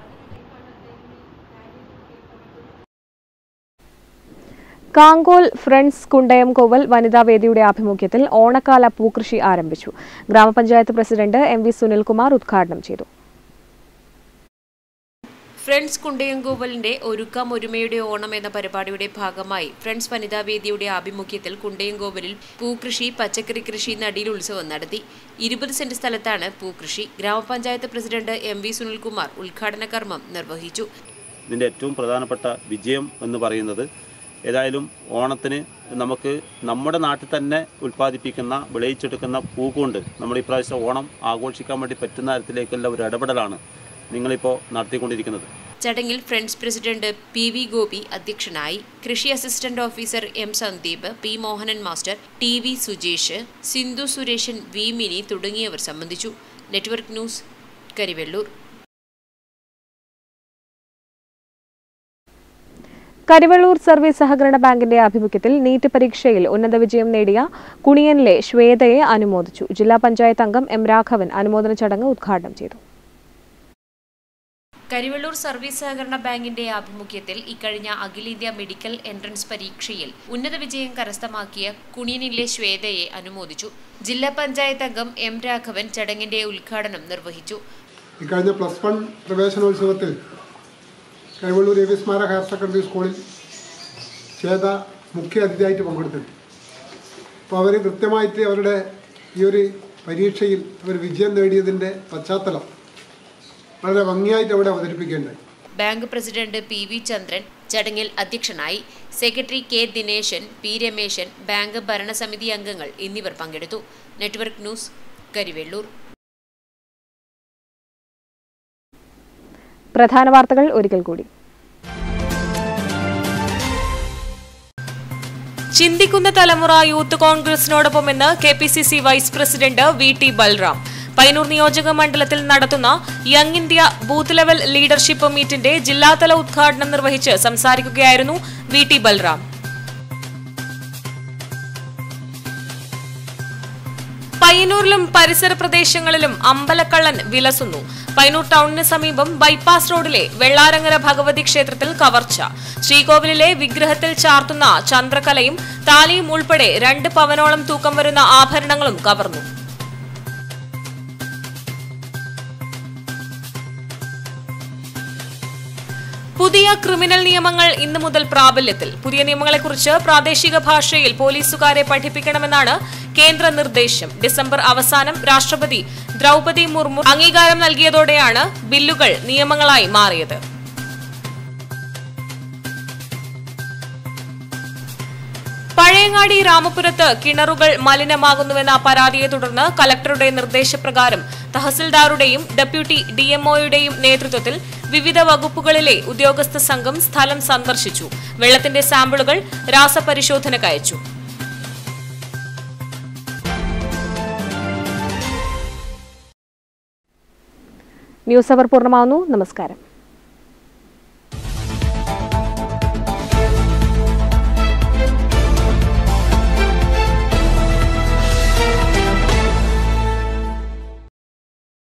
Kankol friends Kundayam Koval വനിതാ വേദിയുടെ ആഭിമുഖ്യത്തിൽ ഓണക്കാല പൂക്കൃഷി ആരംഭിച്ചു ഗ്രാമപഞ്ചായത്ത് പ്രസിഡന്റ് എം വി സുനിൽകുമാർ ഉദ്ഘാടനം ചെയ്തു ഫ്രണ്ട്സ് കുണ്ടയംകോവലിന്റെ ഒരുക്കം ഒരുമയുടെ ഓണം എന്ന പരിപാടിയുടെ ഭാഗമായി ഫ്രണ്ട്സ് വനിതാ വേദിയുടെ ആഭിമുഖ്യത്തിൽ കുണ്ടയംകോവലിൽ പൂക്കൃഷി പച്ചക്കറി കൃഷി നടീൽ ഉത്സവം നടത്തി ഇരുപത് സെന്റ് സ്ഥലത്താണ് പൂക്കൃഷി ഗ്രാമപഞ്ചായത്ത് പ്രസിഡന്റ് എം വി സുനിൽകുമാർ ഉദ്ഘാടന കർമ്മം നിർവഹിച്ചു ഇതിൻ്റെ ഏറ്റവും പ്രധാനപ്പെട്ട വിജയം എന്ന് പറയുന്നത് ഏതായാലും ഓണത്തിന് നമുക്ക് നമ്മുടെ നാട്ടിൽ തന്നെ ഉൽപ്പാദിപ്പിക്കുന്ന വിളയിച്ചെടുക്കുന്ന പൂ കൊണ്ട് നമ്മൾ ഈ പ്രാവശ്യം ഓണം ആഘോഷിക്കാൻ വേണ്ടി പറ്റുന്ന തരത്തിലേക്കുള്ള ഒരു ഇടപെടലാണ് നിങ്ങളിപ്പോൾ നടത്തിക്കൊണ്ടിരിക്കുന്നത് ചടങ്ങിൽ friends president P V Gopi അധ്യക്ഷനായി കൃഷി assistant officer M Sandeep P Mohanan master T V Sujesh Sindhu Sureshan V Mini തുടങ്ങിയവർ സംബന്ധിച്ചു network news Karivellur Karivellur service സഹകരണ ബാങ്കിന്റെ ആഭിമുഖ്യത്തിൽ നീറ്റ് പരീക്ഷയിൽ ഉന്നത വിജയം നേടിയ കുണിയനിലെ ശ്വേതയെ അനുമോദിച്ചു ജില്ലാ പഞ്ചായത്ത് അംഗം എം രാഘവൻ അനുമോദന ചടങ്ങ് ഉദ്ഘാടനം ചെയ്തു കരിവള്ളൂർ സർവീസ് സഹകരണ ബാങ്കിന്റെ ആഭിമുഖ്യത്തിൽ ഇക്കഴിഞ്ഞ അഖിലേന്ത്യാ മെഡിക്കൽ എൻട്രൻസ് പരീക്ഷയിൽ ഉന്നത വിജയം കരസ്ഥമാക്കിയ കുണിയനിലെ ശ്വേതയെ അനുമോദിച്ചു ജില്ലാ പഞ്ചായത്ത് അംഗം എം രാഘവൻ ചടങ്ങിന്റെ ഉദ്ഘാടനം നിർവഹിച്ചു ഇക്കഴിഞ്ഞ പ്ലസ് വൺ പ്രവേശനോത്സവത്തിൽ കൈവള്ളൂർ എ വി സ്മാരക ഹയർ സെക്കൻഡറി സ്കൂളിൽ ചേത മുഖ്യ അതിഥിയായിട്ട് പങ്കെടുത്തിട്ടുണ്ട് അപ്പോൾ അവർ കൃത്യമായിട്ട് അവരുടെ ഈ ഒരു പരീക്ഷയിൽ അവർ വിജയം നേടിയതിൻ്റെ പശ്ചാത്തലം വളരെ ഭംഗിയായിട്ട് അവിടെ അവതരിപ്പിക്കേണ്ടായി bank president P V Chandran ചടങ്ങിൽ അധ്യക്ഷനായി secretary K Dineshan P Rameshan bank ഭരണസമിതി അംഗങ്ങൾ എന്നിവർ പങ്കെടുത്തു നെറ്റ്വർക്ക് ന്യൂസ് കരിവെള്ളൂർ പ്രധാന വാർത്തകൾ ഒരിക്കൽ കൂടി ചിന്തിക്കുന്ന തലമുറ യൂത്ത് കോൺഗ്രസിനോടൊപ്പമെന്ന് K P C C vice president V T Balram Payyanur നിയോജക മണ്ഡലത്തിൽ നടത്തുന്ന young India booth level leadership മീറ്റിന്റെ ജില്ലാതല ഉദ്ഘാടനം നിർവഹിച്ച് സംസാരിക്കുകയായിരുന്നു വി ടി ബൽറാം പയ്യന്നൂരിലും പരിസര പ്രദേശങ്ങളിലും അമ്പലക്കള്ളൻ വിലസുന്നു പയ്യന്നൂർ ടൗണിന് സമീപം ബൈപ്പാസ് റോഡിലെ വെള്ളാരങ്ങര ഭഗവതി ക്ഷേത്രത്തിൽ കവർച്ച ശ്രീകോവിലിലെ വിഗ്രഹത്തിൽ ചാർത്തുന്ന ചന്ദ്രകലയും താലിയും ഉൾപ്പെടെ രണ്ട് പവനോളം തൂക്കം വരുന്ന ആഭരണങ്ങളും കവർന്നു പുതിയ ക്രിമിനൽ നിയമങ്ങൾ ഇന്നു മുതൽ പ്രാബല്യത്തിൽ പുതിയ നിയമങ്ങളെക്കുറിച്ച് പ്രാദേശിക ഭാഷയിൽ പോലീസുകാരെ പഠിപ്പിക്കണമെന്നാണ് കേന്ദ്ര നിർദ്ദേശം ഡിസംബർ അവസാനം രാഷ്ട്രപതി ദ്രൗപതി മുർമു അംഗീകാരം നൽകിയതോടെയാണ് ബില്ലുകൾ നിയമങ്ങളായി മാറിയത് പഴയങ്ങാടി രാമപുരത്ത് കിണറുകൾ മലിനമാകുന്നുവെന്ന പരാതിയെ തുടർന്ന് കലക്ടറുടെ നിർദ്ദേശപ്രകാരം തഹസിൽദാറുടെയും ഡെപ്യൂട്ടി ഡിഎംഒയുടെയും നേതൃത്വത്തിൽ വിവിധ വകുപ്പുകളിലെ ഉദ്യോഗസ്ഥ സംഘം സ്ഥലം സന്ദർശിച്ചു വെള്ളത്തിന്റെ സാമ്പിളുകൾ രാസപരിശോധനയ്ക്ക് അയച്ചു ന്യൂസ് അവർ പൂർണ്ണമാവുന്നു നമസ്കാരം